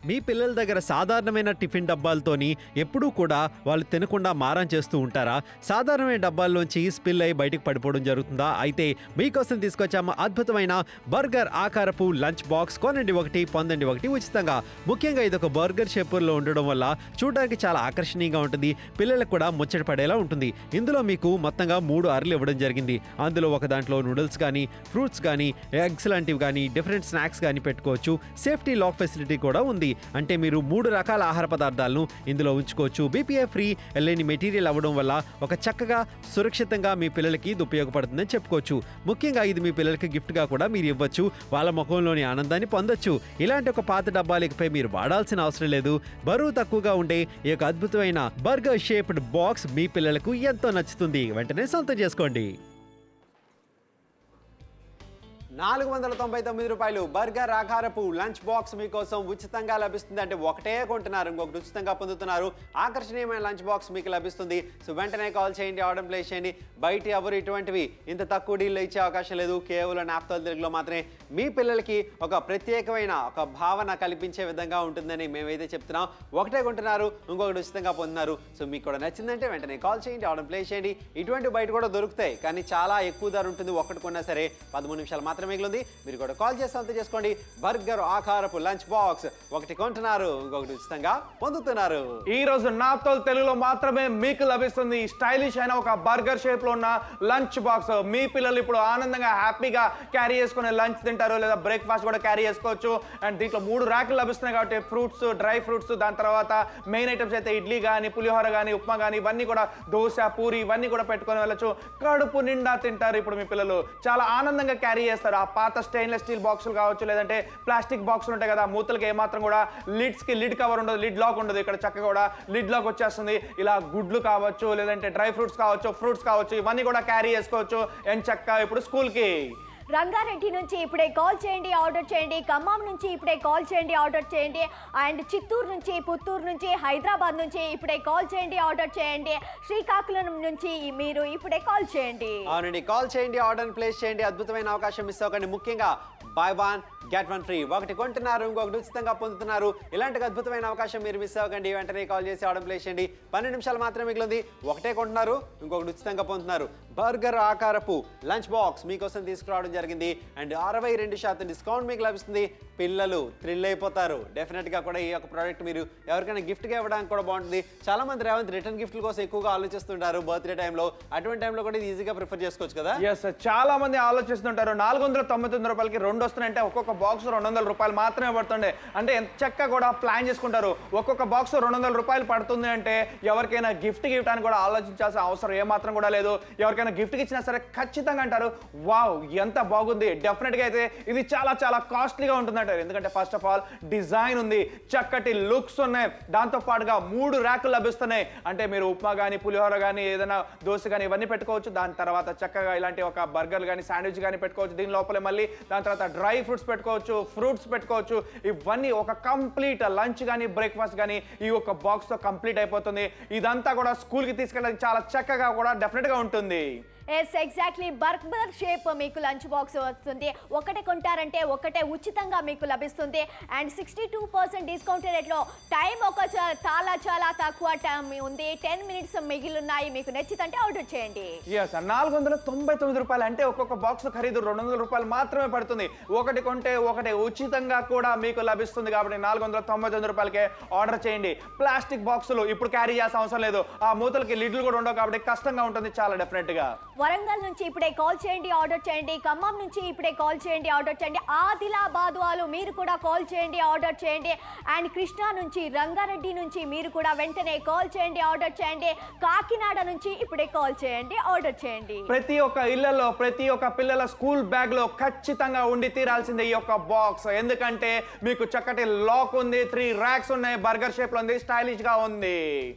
మీ పిల్లల దగ్గర సాధారణమైన టిఫిన్ డబ్బాలతోని ఎప్పుడూ కూడా వాళ్ళు తినకుండా మారం చేస్తూ ఉంటారా సాధారణమైన డబ్బాల్లోంచి స్పిల్ అయి బయటకు పడిపోవడం జరుగుతుందా అయితే మీకోసం తీసుకొచ్చాము అద్భుతమైన బర్గర్ ఆకారపు లంచ్ బాక్స్ కొనండి ఒకటి పొందండి ఒకటి ఉచితంగా ముఖ్యంగా ఇది ఒక బర్గర్ షేపుల్లో ఉండడం వల్ల చూడడానికి చాలా ఆకర్షణీయంగా ఉంటుంది పిల్లలకు కూడా ముచ్చట పడేలా ఉంటుంది ఇందులో మీకు మొత్తంగా మూడు అరలు ఇవ్వడం జరిగింది అందులో ఒక దాంట్లో నూడిల్స్ కానీ ఫ్రూట్స్ కానీ ఎగ్స్ లాంటివి కానీ డిఫరెంట్ స్నాక్స్ కానీ పెట్టుకోవచ్చు సేఫ్టీ లాక్ ఫెసిలిటీ కూడా ఉంది అంటే మీరు మూడు రకాల ఆహార పదార్థాలను ఇందులో ఉంచుకోవచ్చు బీపీఏ ఫ్రీ లేని మెటీరియల్ అవ్వడం వల్ల ఒక చక్కగా సురక్షితంగా మీ పిల్లలకి ఇది ఉపయోగపడుతుందని చెప్పుకోవచ్చు ముఖ్యంగా ఇది మీ పిల్లలకి గిఫ్ట్గా కూడా మీరు ఇవ్వచ్చు వాళ్ళ ముఖంలోని ఆనందాన్ని పొందొచ్చు ఇలాంటి ఒక పాత డబ్బాలపై మీరు వాడాల్సిన అవసరం లేదు బరువు తక్కువగా ఉండే ఈ యొక్క అద్భుతమైన బర్గర్ షేప్డ్ బాక్స్ మీ పిల్లలకు ఎంతో నచ్చుతుంది వెంటనే సొంతం చేసుకోండి నాలుగు వందల తొంభై తొమ్మిది రూపాయలు బర్గర్ ఆకారపు లంచ్ బాక్స్ మీకోసం ఉచితంగా లభిస్తుంది అంటే ఒకటే కొంటున్నారు ఇంకొకటి ఉచితంగా పొందుతున్నారు ఆకర్షణీయమైన లంచ్ బాక్స్ మీకు లభిస్తుంది సో వెంటనే కాల్ చేయండి ఆర్డర్ ప్లేస్ చేయండి బయట ఎవరు ఇటువంటివి ఇంత తక్కువ డీల్లో ఇచ్చే అవకాశం లేదు కేవలం నాప్తాల్ తెలుగులో మాత్రమే మీ పిల్లలకి ఒక ప్రత్యేకమైన ఒక భావన కల్పించే విధంగా ఉంటుందని మేమైతే చెప్తున్నాం ఒకటే కొంటున్నారు ఇంకొకటి ఉచితంగా పొందుతున్నారు సో మీకు కూడా నచ్చిందంటే వెంటనే కాల్ చేయండి ఆర్డర్ ప్లేస్ చేయండి ఇటువంటి బయట కూడా దొరుకుతాయి కానీ చాలా ఎక్కువ ధర ఉంటుంది ఒకటి కొన్నా సరే పదమూడు నిమిషాలు మాత్రమే మిగిలింది మీరు కూడా కాల్ చేసి అంత చేసుకోండి బర్గర్ ఆకారపు లంచ్ బాక్స్ ఒకటి కొంటున్నారు ఇంకొకటి ఉచితంగా పొందుతున్నారు ఈ రోజు నాప్తోల్ తెలుగులో మాత్రమే మీకు లభిస్తుంది స్టైలిష్ అయిన ఒక బర్గర్ షేప్ లో ఉన్న లంచ్ బాక్స్ మీ పిల్లలు ఇప్పుడు ఆనందంగా హ్యాపీగా క్యారీ చేసుకుని లంచ్ తింటారు లేదా బ్రేక్ఫాస్ట్ కూడా క్యారీ చేసుకోవచ్చు అండ్ దీంట్లో మూడు ర్యాకులు లభిస్తున్నాయి కాబట్టి ఫ్రూట్స్ డ్రై ఫ్రూట్స్ దాని తర్వాత మెయిన్ ఐటమ్స్ అయితే ఇడ్లీ కానీ పులిహోర కానీ ఉప్మా కానీ ఇవన్నీ కూడా దోశ పూరి ఇవన్నీ కూడా పెట్టుకొని వెళ్ళచ్చు కడుపు నిండా తింటారు ఇప్పుడు మీ పిల్లలు చాలా ఆనందంగా క్యారీ చేస్తారు ఆ పాత స్టెయిన్లెస్ స్టీల్ బాక్సులు కావచ్చు లేదంటే ప్లాస్టిక్ బాక్సులు ఉంటాయి కదా మూతలకి ఏమాత్రం కూడా లిడ్స్ కి లిడ్ కవర్ ఉండదు లిడ్ లాక్ ఉండదు ఇక్కడ చక్కగా కూడా లిడ్ లాక్ వచ్చేస్తుంది ఇలా గుడ్లు కావచ్చు లేదంటే డ్రై ఫ్రూట్స్ కావచ్చు ఫ్రూట్స్ కావచ్చు ఇవన్నీ కూడా క్యారీ చేసుకోవచ్చు ఎంత చక్కగా ఇప్పుడు స్కూల్ కి రంగారెడ్డి నుంచి ఇప్పుడే కాల్ చేయండి ఆర్డర్ చేయండి ఖమ్మం నుంచి ఇప్పుడే కాల్ చేయండి ఆర్డర్ చేయండి అండ్ చిత్తూరు నుంచి పుత్తూరు నుంచి హైదరాబాద్ నుంచి ఇప్పుడే కాల్ చేయండి ఆర్డర్ చేయండి శ్రీకాకుళం నుంచి మీరు ఇప్పుడే కాల్ చేయండి అవునండి కాల్ చేయండి ఆర్డర్ ప్లేస్ చేయండి అద్భుతమైన అవకాశం మిస్ అవ్వకండి ముఖ్యంగా buy one get one free ఒకటి కొంటున్నారు ఇంకొకటి ఉచితంగా పొందుతున్నారు ఇలాంటి అద్భుతమైన అవకాశం మీరు మిస్ అవ్వకండి వెంటనే కాల్ చేసి ఆర్డర్ ప్లేస్ చేయండి పన్నెండు నిమిషాలు మాత్రమే మిగిలింది ఒకటే కొంటున్నారు ఇంకొకటి ఉచితంగా పొందుతున్నారు బర్గర్ ఆకారపు లంచ్ బాక్స్ మీకోసం తీసుకురావడం జరిగింది అండ్ అరవై రెండు శాతం డిస్కౌంట్ మీకు లభిస్తుంది పిల్లలు థ్రిల్ అయిపోతారు డెఫినెట్గా కూడా ఈ యొక్క ప్రోడక్ట్ మీరు ఎవరికైనా గిఫ్ట్గా ఇవ్వడానికి కూడా బాగుంటుంది చాలా మంది రేవంత్ రిటర్న్ గిఫ్ట్ల కోసం ఎక్కువగా ఆలోచిస్తుంటారు బర్త్డే టైంలో అటువంటి టైంలో కూడా ఇది ఈజీగా ప్రిఫర్ చేసుకోవచ్చు కదా ఎస్ చాలా మంది ఆలోచిస్తుంటారు నాలుగు వందల తొంభై తొమ్మిది రూపాయలకి రెండు వస్తున్నాయంటే ఒక్కొక్క బాక్స్ రెండు వందల రూపాయలు మాత్రమే పడుతుండే అంటే ఎంత చక్కగా కూడా ప్లాన్ చేసుకుంటారు ఒక్కొక్క బాక్స్ రెండు వందల రూపాయలు పడుతుంది అంటే ఎవరికైనా గిఫ్ట్ ఇవ్వడానికి కూడా ఆలోచించాల్సిన అవసరం ఏమాత్రం కూడా లేదు ఎవరికైనా గిఫ్ట్ ఇచ్చినా సరే ఖచ్చితంగా అంటారు వావ్ ఎంత బాగుంది డెఫినెట్ గా అయితే ఇది చాలా చాలా కాస్ట్లీగా ఉంటుంది అంటారు ఎందుకంటే ఫస్ట్ ఆఫ్ ఆల్ డిజైన్ ఉంది చక్కటి లుక్స్ ఉన్నాయి దాంతో పాటుగా మూడు ర్యాకులు లభిస్తున్నాయి అంటే మీరు ఉప్మా కానీ పులిహోర కానీ ఏదైనా దోశ కానీ ఇవన్నీ పెట్టుకోవచ్చు దాని తర్వాత చక్కగా ఇలాంటి ఒక బర్గర్ కానీ శాండ్విచ్ కానీ పెట్టుకోవచ్చు దీని లోపలే మళ్ళీ దాని తర్వాత డ్రై ఫ్రూట్స్ పెట్టుకోవచ్చు ఫ్రూట్స్ పెట్టుకోవచ్చు ఇవన్నీ ఒక కంప్లీట్ లంచ్ కానీ బ్రేక్ఫాస్ట్ కానీ ఈ ఒక బాక్స్తో కంప్లీట్ అయిపోతుంది ఇదంతా కూడా స్కూల్కి తీసుకెళ్ళడానికి చాలా చక్కగా కూడా డెఫినెట్గా ఉంటుంది ఎస్ ఎగ్జాక్ట్లీ బర్గర్ షేప్ మీకు లంచ్ బాక్స్ వస్తుంది ఒకటే కొంటారంటే ఒకటే ఉచితంగా మీకు లభిస్తుంది and sixty two percent discount రేట్లో టైం ఒక చా- చాలా చాలా తక్కువ టైం ఉంది టెన్ మినిట్స్ మిగిలిన్నాయి మీకు నచ్చితంటే ఆర్డర్ చేయండి ఎస్ నాలుగు వందల తొంభై తొమ్మిది రూపాయలు అంటే ఒక్కొక్క బాక్స్ ఖరీదు రెండు వందల రూపాయలు మాత్రమే పడుతుంది ఒకటి కొంటే ఒకటి ఉచితంగా కూడా మీకు లభిస్తుంది కాబట్టి నాలుగు వందల తొంభై తొమ్మిది రూపాయలకే ఆర్డర్ చేయండి ప్లాస్టిక్ బాక్సులు ఇప్పుడు క్యారీ చేయాల్సిన అవసరం లేదు ఆ మూతలకి లిడ్లు కూడా ఉండవు కాబట్టి కష్టంగా ఉంటుంది చాలా డెఫినెట్ గా వరంగల్ నుంచి ఇప్పుడే కాల్ చేయండి ఆర్డర్ చేయండి ఖమ్మం నుంచి ఇప్పుడే కాల్ చేయండి ఆర్డర్ చేయండి ఆదిలాబాద్ వాళ్ళు మీరు కూడా కాల్ చేయండి ఆర్డర్ చేయండి అండ్ కృష్ణా నుంచి రంగారెడ్డి నుంచి మీరు కూడా వెంటనే కాల్ చేయండి ఆర్డర్ చేయండి కాకినాడ నుంచి ఇప్పుడే కాల్ చేయండి ఆర్డర్ చేయండి ప్రతి ఒక్క ఇళ్లలో ప్రతి ఒక్క పిల్లల స్కూల్ బ్యాగ్ లో ఖచ్చితంగా ఉండి తీరాల్సిందే ఈ యొక్క బాక్స్ ఎందుకంటే మీకు చక్కటి లాక్ ఉంది త్రీ ర్యాక్స్ ఉన్నాయి బర్గర్ షేప్ లో ఉంది స్టైలిష్ గా ఉంది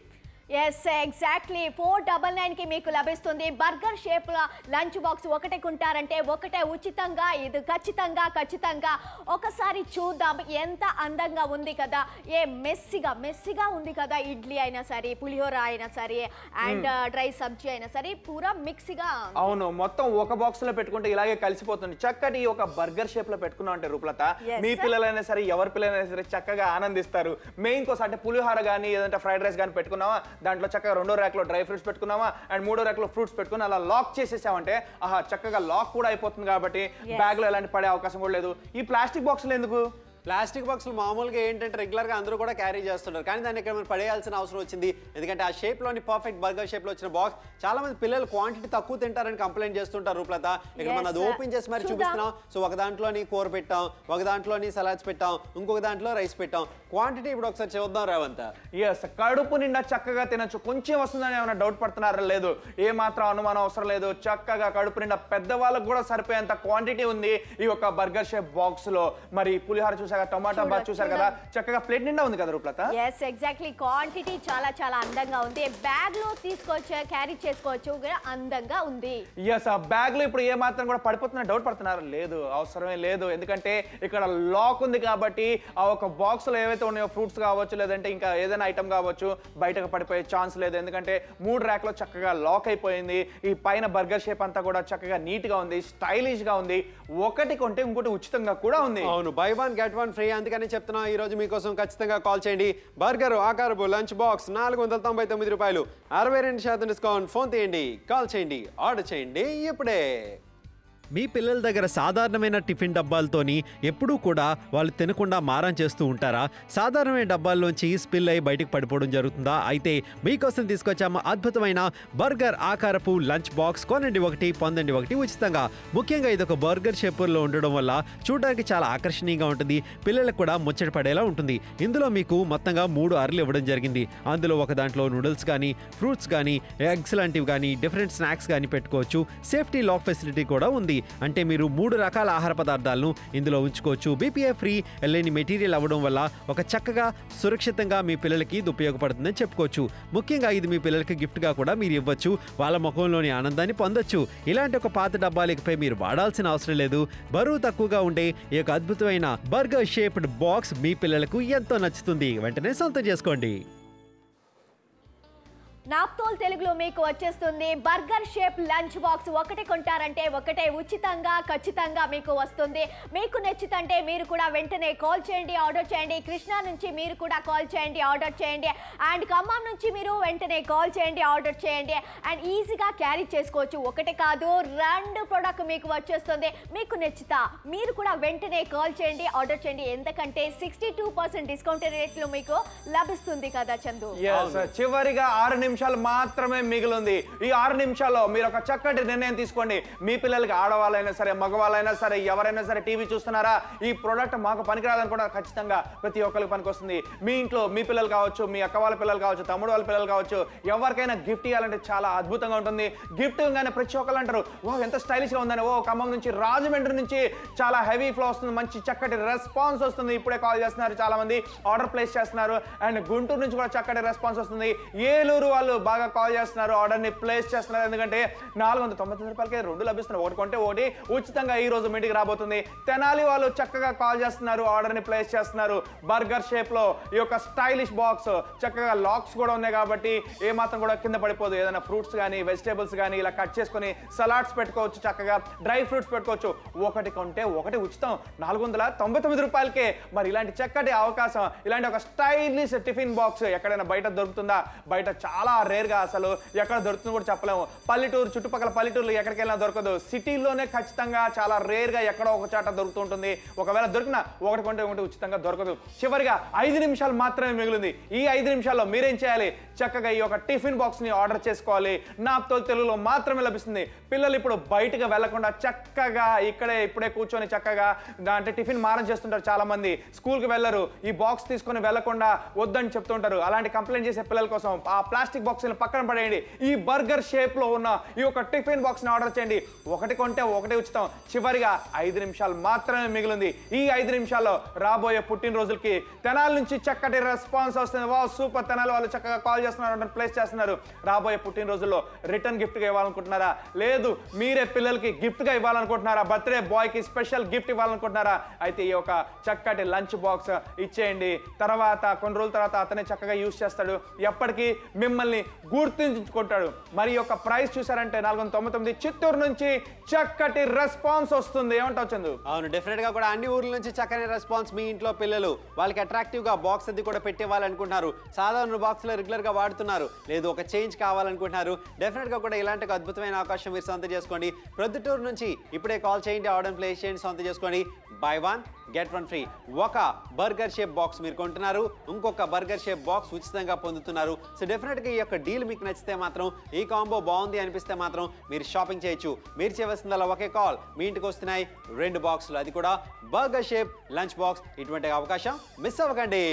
yes exactly four double nine కి మీకు లభిస్తుంది బర్గర్ షేప్ లంచ్ బాక్స్ ఒకటే కొంటారంటే ఒకటే ఉచితంగా ఇది ఖచ్చితంగా ఖచ్చితంగా ఒకసారి చూద్దాం ఎంత అందంగా ఉంది కదా ఏ మెస్సిగా మెస్సిగా ఉంది కదా ఇడ్లీ అయినా సరే పులిహోర అయినా సరే అండ్ డ్రై సబ్జీ అయినా సరే పూరా మిక్సీగా అవును మొత్తం ఒక బాక్స్ లో పెట్టుకుంటే ఇలాగే కలిసిపోతుంది చక్కటి ఒక బర్గర్ షేప్ లో పెట్టుకున్నాం అంటే రూపలత Yes, మీ sir. పిల్లలైనా సరే ఎవరి పిల్లలైనా సరే చక్కగా ఆనందిస్తారు మెయిన్ కోసం అంటే పులిహోర కానీ ఏదంటే ఫ్రైడ్ రైస్ కానీ పెట్టుకున్నావా దాంట్లో చక్కగా రెండో ర్యాక్ లో డ్రై ఫ్రూట్స్ పెట్టుకున్నావా అండ్ మూడో ర్యాక్ లో ఫ్రూట్స్ పెట్టుకుని అలా లాక్ చేసేసామంటే ఆహా చక్కగా లాక్ కూడా అయిపోతుంది కాబట్టి Yes. బ్యాగ్ లో ఎలాంటి పడే అవకాశం కూడా లేదు ఈ ప్లాస్టిక్ బాక్సులు ఎందుకు ప్లాస్టిక్ బాక్సులు మామూలుగా ఏంటంటే రెగ్యులర్ గా అందరూ కూడా క్యారీ చేస్తుంటారు కానీ దాన్ని ఇక్కడ మనం పడేయాల్సిన అవసరం వచ్చింది ఎందుకంటే ఆ షేప్ లోని పర్ఫెక్ట్ బర్గర్ షేప్ లో వచ్చిన బాక్స్ చాలా మంది పిల్లలు క్వాంటిటీ తక్కువ తింటారని కంప్లైంట్ చేస్తుంటారు రూపలత ఇక్కడ Yes, మనం అది sir. ఓపెన్ చేసి మరి చూద్దాం. చూపిస్తున్నాం సో ఒక దాంట్లోని కూర పెట్టాం ఒక దాంట్లోని సలాడ్స్ పెట్టాం ఇంకొక దాంట్లో రైస్ పెట్టాం క్వాంటిటీ ఇప్పుడు ఒకసారి చూద్దాం రేవంత్ ఎస్ కడుపు నిండా చక్కగా తినొచ్చు కొంచెం వస్తుందని ఏమైనా డౌట్ పడుతున్నారా లేదు ఏ మాత్రం అనుమానం అవసరం లేదు చక్కగా కడుపు నిండా పెద్దవాళ్ళకు కూడా సరిపోయేంత క్వాంటిటీ ఉంది ఈ యొక్క బర్గర్ షేప్ బాక్స్ లో మరి పులిహోర చూసాక టమాటా బాత్ చూసారు కదా చక్కగా ప్లేట్ నిండా ఉంది కదా రూపలత ఎస్ ఎగ్జాక్ట్లీ క్వాంటిటీ చాలా చాలా అందంగా ఉంది బ్యాగ్ లో తీసుకోవచ్చు క్యారీ చేసుకోవచ్చు కూడా అందంగా ఉంది ఎస్ ఆ బ్యాగ్ లో ఇప్పుడు ఏ మాత్రం కూడా పడిపోతున్నా డౌట్ పడుతున్నారు లేదు అవసరమే లేదు ఎందుకంటే ఇక్కడ లాక్ ఉంది కాబట్టి ఆ ఒక బాక్స్ లో ఏవైతే ఉన్నాయో ఫ్రూట్స్ కావచ్చు లేదంటే ఇంకా ఏదైనా ఐటమ్ కావచ్చు బయటకు పడిపోయే ఛాన్స్ లేదు ఎందుకంటే మూడు ర్యాక్ లో చక్కగా లాక్ అయిపోయింది ఈ పైన బర్గర్ షేప్ అంతా కూడా చక్కగా నీట్ గా ఉంది స్టైలిష్ గా ఉంది ఒకటి కొంటే ఇంకోటి ఉచితంగా కూడా ఉంది అవును buy one get one free అందుకని చెప్తున్నా ఈ రోజు మీకోసం ఖచ్చితంగా కాల్ చేయండి బర్గర్ ఆకారపు లంచ్ బాక్స్ నాలుగు వందల తొంభై తొమ్మిది రూపాయలు అరవై రెండు శాతం డిస్కౌంట్ ఫోన్ తీయండి కాల్ చేయండి ఆర్డర్ చేయండి ఇప్పుడే మీ పిల్లల దగ్గర సాధారణమైన టిఫిన్ డబ్బాలతోని ఎప్పుడూ కూడా వాళ్ళు తినకుండా మారం చేస్తూ ఉంటారా సాధారణమైన డబ్బాల్లోంచి స్పిల్ అయి బయటకు పడిపోవడం జరుగుతుందా అయితే మీకోసం తీసుకొచ్చాము అద్భుతమైన బర్గర్ ఆకారపు లంచ్ బాక్స్ కొనండి ఒకటి పొందండి ఒకటి ఉచితంగా ముఖ్యంగా ఇది ఒక బర్గర్ షేపుల్లో ఉండడం వల్ల చూడడానికి చాలా ఆకర్షణీయంగా ఉంటుంది పిల్లలకు కూడా ముచ్చట పడేలా ఉంటుంది ఇందులో మీకు మొత్తంగా మూడు అరలు ఇవ్వడం జరిగింది అందులో ఒక దాంట్లో నూడిల్స్ కానీ ఫ్రూట్స్ కానీ ఎగ్స్ లాంటివి కానీ డిఫరెంట్ స్నాక్స్ కానీ పెట్టుకోవచ్చు సేఫ్టీ లాక్ ఫెసిలిటీ కూడా ఉంది అంటే మీరు మూడు రకాల ఆహార పదార్థాలను ఇందులో ఉంచుకోవచ్చు బీపీఏ ఫ్రీ లేని మెటీరియల్ అవ్వడం వల్ల ఒక చక్కగా సురక్షితంగా మీ పిల్లలకి ఇది ఉపయోగపడుతుందని చెప్పుకోవచ్చు ముఖ్యంగా ఇది మీ పిల్లలకి గిఫ్ట్గా కూడా మీరు ఇవ్వచ్చు వాళ్ళ ముఖంలోని ఆనందాన్ని పొందొచ్చు ఇలాంటి ఒక పాత డబ్బాలపై మీరు వాడాల్సిన అవసరం లేదు బరువు తక్కువగా ఉండే ఈ యొక్క అద్భుతమైన బర్గర్ షేప్డ్ బాక్స్ మీ పిల్లలకు ఎంతో నచ్చుతుంది వెంటనే సొంతం చేసుకోండి నాప్తోల్ తెలుగులో మీకు వచ్చేస్తుంది బర్గర్ షేప్ లంచ్ బాక్స్ ఒకటి కొంటారంటే ఒకటే ఉచితంగా ఖచ్చితంగా మీకు వస్తుంది మీకు నచ్చితంటే మీరు కూడా వెంటనే కాల్ చేయండి ఆర్డర్ చేయండి కృష్ణా నుంచి మీరు కూడా కాల్ చేయండి ఆర్డర్ చేయండి అండ్ ఖమ్మం నుంచి మీరు వెంటనే కాల్ చేయండి ఆర్డర్ చేయండి అండ్ ఈజీగా క్యారీ చేసుకోవచ్చు ఒకటి కాదు రెండు ప్రొడక్ట్ మీకు వచ్చేస్తుంది మీకు నచ్చుతా మీరు కూడా వెంటనే కాల్ చేయండి ఆర్డర్ చేయండి ఎందుకంటే సిక్స్టీ టూ పర్సెంట్ డిస్కౌంట్ రేట్లు మీకు లభిస్తుంది కదా చందు Yes, చివరిగా ఆరు నిమిషాలు మాత్రమే మిగిలింది ఈ ఆరు నిమిషాల్లో మీరు ఒక చక్కటి నిర్ణయం తీసుకోండి మీ పిల్లలకి ఆడవాళ్ళైనా సరే మగవాళ్ళైనా సరే ఎవరైనా సరే టీవీ చూస్తున్నారా ఈ ప్రోడక్ట్ మాకు పనికిరాదనుకుంటారు ఖచ్చితంగా ప్రతి ఒక్కరికి పనికొస్తుంది మీ ఇంట్లో మీ పిల్లలు కావచ్చు మీ అక్క వాళ్ళ పిల్లలు కావచ్చు తమ్ముడు వాళ్ళ పిల్లలు కావచ్చు ఎవరికైనా గిఫ్ట్ ఇవ్వాలంటే చాలా అద్భుతంగా ఉంటుంది గిఫ్ట్ ఇవ్వగానే ప్రతి ఒక్కరు అంటారు ఓ ఎంత స్టైలిష్గా ఉందని ఓ ఖమ్మం నుంచి రాజమండ్రి నుంచి చాలా హెవీ ఫ్లో వస్తుంది మంచి చక్కటి రెస్పాన్స్ వస్తుంది ఇప్పుడే కాల్ చేస్తున్నారు చాలా మంది ఆర్డర్ ప్లేస్ చేస్తున్నారు అండ్ గుంటూరు నుంచి కూడా చక్కటి రెస్పాన్స్ వస్తుంది ఏలూరు వాళ్ళు బాగా కాల్ చేస్తున్నారు ఆర్డర్ ని ప్లేస్ చేస్తున్నారు ఎందుకంటే నాలుగు వందల తొంభై తొమ్మిది రూపాయలకి రెండు లభిస్తున్నాయి ఒకటి కొంటే ఒకటి ఉచితంగా ఈ రోజు మీటికి రాబోతుంది తెనాలి వాళ్ళు చక్కగా కాల్ చేస్తున్నారు ఆర్డర్ ని ప్లేస్ చేస్తున్నారు బర్గర్ షేప్ లో ఈ యొక్క స్టైలిష్ బాక్స్ చక్కగా లాక్స్ కూడా ఉన్నాయి కాబట్టి ఏ మాత్రం కూడా కింద పడిపోదు ఏదైనా ఫ్రూట్స్ కానీ వెజిటేబుల్స్ కానీ ఇలా కట్ చేసుకొని సలాడ్స్ పెట్టుకోవచ్చు చక్కగా డ్రై ఫ్రూట్స్ పెట్టుకోవచ్చు ఒకటి కొంటే ఒకటి ఉచితం నాలుగు వందల తొంభై తొమ్మిది రూపాయలకే మరి ఇలాంటి చక్కటి అవకాశం ఇలాంటి ఒక స్టైలిష్ టిఫిన్ బాక్స్ ఎక్కడైనా బయట దొరుకుతుందా బయట చాలా రేర్ గా అసలు ఎక్కడ దొరుకుతుందో కూడా చెప్పలేము పల్లెటూరు చుట్టుపక్కల పల్లెటూరులో ఎక్కడికి వెళ్ళినా దొరకదు సిటీలోనే ఖచ్చితంగా చాలా రేర్ గా ఎక్కడో ఒక చాట దొరుకుతుంటుంది ఒకవేళ దొరికినా ఒకటి కొంటే ఒకటి ఉచితంగా దొరకదు చివరిగా ఐదు నిమిషాలు మాత్రమే మిగిలింది ఈ ఐదు నిమిషాల్లో మీరేం చేయాలి చక్కగా ఈ యొక్క టిఫిన్ బాక్స్ ని ఆర్డర్ చేసుకోవాలి నాప్తో తెలుగులో మాత్రమే లభిస్తుంది పిల్లలు ఇప్పుడు బయటకు వెళ్లకుండా చక్కగా ఇక్కడే ఇప్పుడే కూర్చొని చక్కగా దా- అంటే టిఫిన్ మారం చేస్తుంటారు చాలా మంది స్కూల్ కి వెళ్ళరు ఈ బాక్స్ తీసుకొని వెళ్లకుండా వద్దని చెప్తుంటారు అలాంటి కంప్లైంట్ చేసే పిల్లల కోసం ఆ ప్లాస్టిక్ ప్లాస్టిక్ బాక్స్ పక్కన పడేయండి ఈ బర్గర్ షేప్ లో ఉన్న ఈ యొక్క టిఫిన్ బాక్స్ ని ఆర్డర్ చేయండి ఒకటి కొంటే ఒకటి ఉచితం చివరిగా ఐదు నిమిషాలు మాత్రమే మిగిలింది ఈ ఐదు నిమిషాల్లో రాబోయే పుట్టినరోజులకి తెనాల నుంచి చక్కటి రెస్పాన్స్ వస్తుంది వా సూపర్ తెనాలి వాళ్ళు చక్కగా కాల్ చేస్తున్నారు ప్లేస్ చేస్తున్నారు రాబోయే పుట్టినరోజుల్లో రిటర్న్ గిఫ్ట్ గా ఇవ్వాలనుకుంటున్నారా లేదు మీరే పిల్లలకి గిఫ్ట్ గా ఇవ్వాలనుకుంటున్నారా బర్త్డే బాయ్ కి స్పెషల్ గిఫ్ట్ ఇవ్వాలనుకుంటున్నారా అయితే ఈ యొక్క చక్కటి లంచ్ బాక్స్ ఇచ్చేయండి తర్వాత కొన్ని రోజుల తర్వాత అతనే చక్కగా యూస్ చేస్తాడు ఎప్పటికీ మిమ్మల్ని గుర్తుంచుకుంటాడు మరి ఈ యొక్క ప్రైస్ చూసారంటే నాలుగు వందల తొంభై తొమ్మిది చిత్తూరు నుంచి చక్కటి రెస్పాన్స్ వస్తుంది ఏమంటావు చందు అవును డెఫినెట్ గా కూడా అన్ని ఊర్ల నుంచి చక్కని రెస్పాన్స్ మీ ఇంట్లో పిల్లలు వాళ్ళకి అట్రాక్టివ్ గా బాక్స్ అది కూడా పెట్టివ్వాలనుకుంటున్నారు సాధారణ బాక్స్ లో రెగ్యులర్ గా వాడుతున్నారు లేదు ఒక చేంజ్ కావాలనుకుంటున్నారు డెఫినెట్ గా కూడా ఇలాంటి ఒక అద్భుతమైన అవకాశం మీరు సొంత చేసుకోండి ప్రొద్దుటూరు నుంచి ఇప్పుడే కాల్ చేయండి ఆర్డర్ ప్లేస్ చేయండి సొంత చేసుకోండి buy one get one free ఒక బర్గర్ షేప్ బాక్స్ మీరు కొంటున్నారు ఇంకొక బర్గర్ షేప్ బాక్స్ ఉచితంగా పొందుతున్నారు సో డెఫినెట్గా ఈ యొక్క డీల్ మీకు నచ్చితే మాత్రం ఈ కాంబో బాగుంది అనిపిస్తే మాత్రం మీరు షాపింగ్ చేయొచ్చు మీరు చేయవలసిందల్లా ఒకే కాల్ మీ ఇంటికి వస్తున్నాయి రెండు బాక్సులు అది కూడా బర్గర్ షేప్ లంచ్ బాక్స్ ఇటువంటి అవకాశం మిస్ అవ్వకండి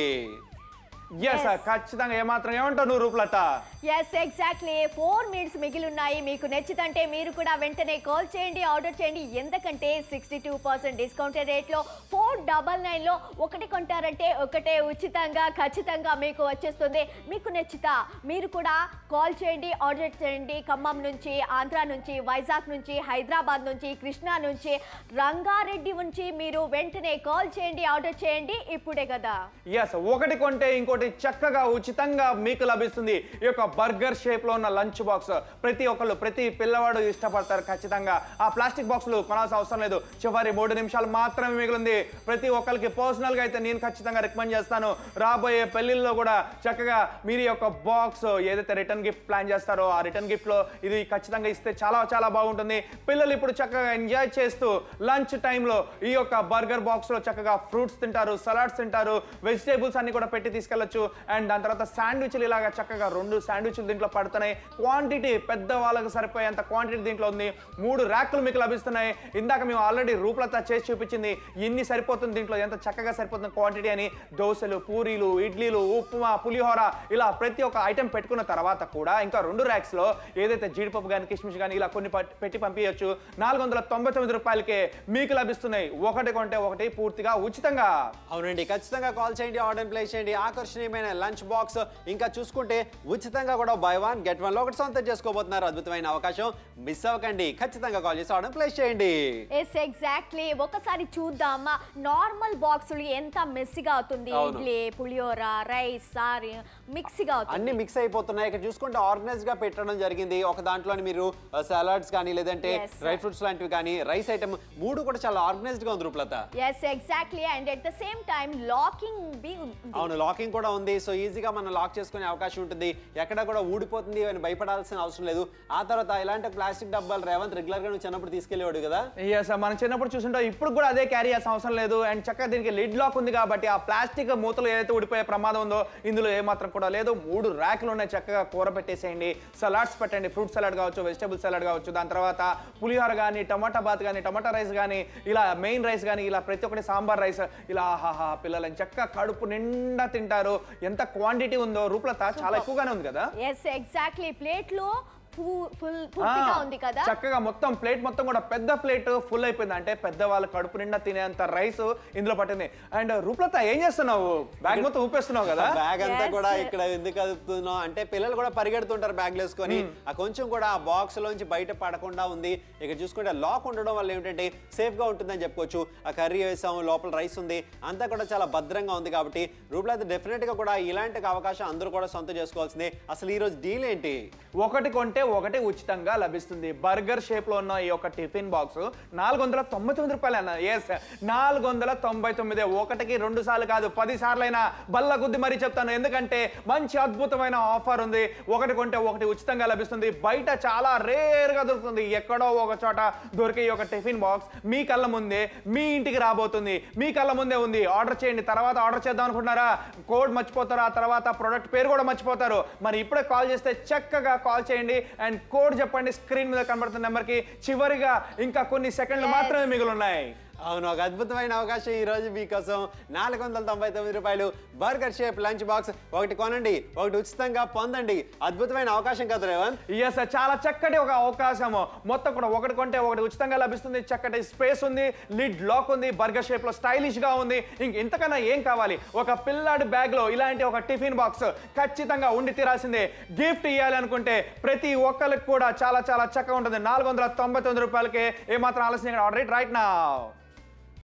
ఎస్ ఖచ్చితంగా ఏమాత్రం ఏమంటావు నువ్వు Roopalatha yes exactly four minutes మిగిలి ఉన్నాయి మీకు నచ్చితంటే మీరు కూడా వెంటనే కాల్ చేయండి ఆర్డర్ చేయండి ఎందుకంటే సిక్స్టీ టూ పర్సెంట్ డిస్కౌంట్ రేట్లో ఫోర్ డబల్ నైన్లో ఒకటి కొంటారంటే ఒకటే ఉచితంగా ఖచ్చితంగా మీకు వచ్చేస్తుంది మీకు నచ్చితా మీరు కూడా కాల్ చేయండి ఆర్డర్ చేయండి ఖమ్మం నుంచి ఆంధ్ర నుంచి వైజాగ్ నుంచి హైదరాబాద్ నుంచి కృష్ణా నుంచి రంగారెడ్డి నుంచి మీరు వెంటనే కాల్ చేయండి ఆర్డర్ చేయండి ఇప్పుడే కదా ఎస్ ఒకటి కొంటే ఇంకోటి చక్కగా ఉచితంగా మీకు లభిస్తుంది ఈ యొక్క బర్గర్ షేప్ లో ఉన్న లంచ్ బాక్స్ ప్రతి ఒక్కళ్ళు ప్రతి పిల్లవాడు ఇష్టపడతారు ఖచ్చితంగా ఆ ప్లాస్టిక్ బాక్సులు కొనాల్సిన అవసరం లేదు చివరి మూడు నిమిషాలు మాత్రమే మిగిలింది ప్రతి ఒక్కరికి పర్సనల్ గా అయితే నేను ఖచ్చితంగా రికమెండ్ చేస్తాను రాబోయే పెళ్లిల్లో కూడా చక్కగా మీరు ఈ యొక్క బాక్స్ ఏదైతే రిటర్న్ గిఫ్ట్ ప్లాన్ చేస్తారో ఆ రిటర్న్ గిఫ్ట్ లో ఇది ఖచ్చితంగా ఇస్తే చాలా చాలా బాగుంటుంది పిల్లలు ఇప్పుడు చక్కగా ఎంజాయ్ చేస్తూ లంచ్ టైంలో ఈ యొక్క బర్గర్ బాక్స్ లో చక్కగా ఫ్రూట్స్ తింటారు సలాడ్స్ తింటారు వెజిటేబుల్స్ అన్ని కూడా పెట్టి తీసుకెళ్ళచ్చు అండ్ దాని తర్వాత శాండ్విచ్లు ఇలాగా చక్కగా రెండు శాండ్విచ్లు దీంట్లో పడుతున్నాయి క్వాంటిటీ పెద్ద వాళ్ళకి సరిపోయేంత క్వాంటిటీ దీంట్లో ఉంది మూడు ర్యాక్లు మీకు లభిస్తున్నాయి ఇందాక మేము ఆల్రెడీ రూపలత చేసి చూపించింది ఇన్ని సరిపోతుంది దీంట్లో ఎంత చక్కగా సరిపోతుంది క్వాంటిటీ అని దోశలు పూరీలు ఇడ్లీలు ఉప్మా పులిహోర ఇలా ప్రతి ఒక్క ఐటెం పెట్టుకున్న తర్వాత కూడా ఇంకా రెండు ర్యాక్స్ లో ఏదైతే జీడిపప్పు కానీ కిస్మిస్ కానీ ఇలా కొన్ని పట్- పెట్టి పంపించచ్చు నాలుగు వందల తొంభై తొమ్మిది రూపాయలకే మీకు లభిస్తున్నాయి ఒకటి కొంటే ఒకటి పూర్తిగా ఉచితంగా అవునండి ఖచ్చితంగా కాల్ చేయండి ఆర్డర్ ప్లేస్ చేయండి ఆకర్షణీయమైన లంచ్ బాక్స్ ఇంకా చూసుకుంటే ఉచితంగా కూడా బై వన్ గెట్ వన్ లో ఒకటి సొంతం చేసుకోబోతున్నారు అద్భుతమైన అవకాశం మిస్ అవ్వకండి ఖచ్చితంగా కాల్ చేసి ఆర్డర్ ప్లేస్ చేయండి ఎస్ ఎగ్జాక్ట్లీ ఒకసారి చూద్దామా నార్మల్ బాక్సులు ఎంత మెస్సీగా అవుతుంది అవును. ఇడ్లీ పులిహోర రైస్ సారీ మిక్సీగా అవుతుంది అన్ని మిక్స్ అయిపోతున్నాయి ఇక్కడ చూసుకుంటే ఆర్గనైజ్ గా పెట్టడం జరిగింది ఒక దాంట్లోని మీరు సలాడ్స్ కానీ లేదంటే Yes. డ్రై ఫ్రూట్స్ లాంటివి కానీ రైస్ ఐటమ్ మూడు కూడా చాలా ఆర్గనైజ్డ్ గా ఉంది Roopalatha yes exactly and at the same time locking బి ఉంది అవును లాకింగ్ కూడా ఉంది సో ఈజీగా మనం లాక్ చేసుకునే అవకాశం ఉంటుంది ఎక్కడ కూడా ఊడిపోతుంది అని భయపడాల్సిన అవసరం లేదు ఆ తర్వాత ఇలాంటి ప్లాస్టిక్ డబ్బాలు రేవంత్ రెగ్యులర్ గా నువ్వు చిన్నప్పుడు తీసుకెళ్లేవాడు కదా ఎస్ మనం చిన్నప్పుడు చూస్తుంటాం ఇప్పుడు కూడా అదే క్యారీ చేయాల్సిన అవసరం లేదు అండ్ చక్కగా దీనికి లిడ్ లాక్ ఉంది కాబట్టి ఆ ప్లాస్టిక్ మూతలు ఏదైతే ఊడిపోయే ప్రమాదం ఉందో ఇందులో ఏమాత్రం కూడా లేదు మూడు ర్యాక్లు ఉన్నాయి చక్కగా కూర పెట్టేసేయండి సలాడ్స్ పెట్టండి ఫ్రూట్ సలాడ్ కావచ్చు వెజిటేబుల్ సలాడ్ కావచ్చు దాని తర్వాత పులిహోర కానీ టమాటా బాత్ కానీ టమాటా రైస్ కానీ ఇలా మెయిన్ రైస్ కానీ ఇలా ప్రతి ఒక్కటి సాంబార్ రైస్ ఇలా ఆహాహా పిల్లలని చక్కగా కడుపు నిండా తింటారు ఎంత క్వాంటిటీ ఉందో రూపలత చాలా ఎక్కువగానే ఉంది కదా ఎస్ ఎగ్జాక్ట్లీ ప్లేట్లో ఫుల్ పూర్తిగా ఆ, ఉంది కదా చక్కగా మొత్తం ప్లేట్ మొత్తం కూడా పెద్ద ప్లేట్ ఫుల్ అయిపోయింది అంటే పెద్దవాళ్ళు కడుపు నిండా తినేంత రైస్ ఇందులో పట్టింది అండ్ రూపలత ఏం చేస్తున్నావు బ్యాగ్ మొత్తం ఊపేస్తున్నావు కదా బ్యాగ్ అంతా Yes. కూడా ఇక్కడ ఎందుకు కదుపుతున్నాం అంటే పిల్లలు కూడా పరిగెడుతుంటారు బ్యాగ్ వేసుకొని ఆ కొంచెం కూడా ఆ బాక్స్ లోంచి బయట పడకుండా ఉంది ఇక్కడ చూసుకుంటే లాక్ ఉండడం వల్ల ఏమిటంటే సేఫ్ గా ఉంటుందని చెప్పుకోవచ్చు ఆ కర్రీ వేసాము లోపల రైస్ ఉంది అంతా కూడా చాలా భద్రంగా ఉంది కాబట్టి రూపలో అయితే డెఫినెట్ గా కూడా ఇలాంటి అవకాశం అందరూ కూడా సొంతం చేసుకోవాల్సిందే అసలు ఈ రోజు డీల్ ఏంటి ఒకటి కొంటే ఒకటి ఉచితంగా లభిస్తుంది బర్గర్ షేప్ లో ఉన్న ఈ యొక్క టిఫిన్ బాక్స్ నాలుగు వందల తొంభై తొమ్మిది రూపాయలు అన్న ఎస్ నాలుగు వందల తొంభై తొమ్మిది ఒకటికి రెండు సార్లు కాదు పది సార్లైనా బల్ల గుద్ది మరీ చెప్తాను ఎందుకంటే మంచి అద్భుతమైన ఆఫర్ ఉంది ఒకటి కొంటే ఒకటి ఉచితంగా లభిస్తుంది బయట చాలా రేర్ గా దొరుకుతుంది ఎక్కడో ఒక చోట దొరికే ఈ యొక్క టిఫిన్ బాక్స్ మీ కళ్ళ ముందే మీ ఇంటికి రాబోతుంది మీ కళ్ళ ముందే ఉంది ఆర్డర్ చేయండి తర్వాత ఆర్డర్ చేద్దాం అనుకుంటున్నారా కోడ్ మర్చిపోతారు ఆ తర్వాత ప్రొడక్ట్ పేరు కూడా మర్చిపోతారు మరి ఇప్పుడే కాల్ చేస్తే చక్కగా కాల్ చేయండి అండ్ కోడ్ చెప్పండి స్క్రీన్ మీద కనబడుతున్న నెంబర్కి చివరిగా ఇంకా కొన్ని సెకండ్లు Yes. మాత్రమే మిగిలి ఉన్నాయి అవును ఒక అద్భుతమైన అవకాశం ఈ రోజు మీకోసం నాలుగు వందల తొంభై తొమ్మిది రూపాయలు బర్గర్ షేప్ లంచ్ బాక్స్ ఒకటి కొనండి ఒకటి ఉచితంగా పొందండి అద్భుతమైన అవకాశం కదా రేవంత్ ఎస్ చాలా చక్కటి ఒక అవకాశము మొత్తం కూడా ఒకటి కొంటే ఒకటి ఉచితంగా లభిస్తుంది చక్కటి స్పేస్ ఉంది లిడ్ లాక్ ఉంది బర్గర్ షేప్ లో స్టైలిష్ గా ఉంది ఇంక ఇంతకన్నా ఏం కావాలి ఒక పిల్లాడి బ్యాగ్ లో ఇలాంటి ఒక టిఫిన్ బాక్స్ ఖచ్చితంగా ఉండి తీరాల్సిందే గిఫ్ట్ ఇవ్వాలి అనుకుంటే ప్రతి ఒక్కరికి కూడా చాలా చాలా చక్కగా ఉంటుంది నాలుగు వందల తొంభై తొమ్మిది రూపాయలకే ఏమాత్రం ఆలస్యంగా ఆర్డర్ రైట్ నా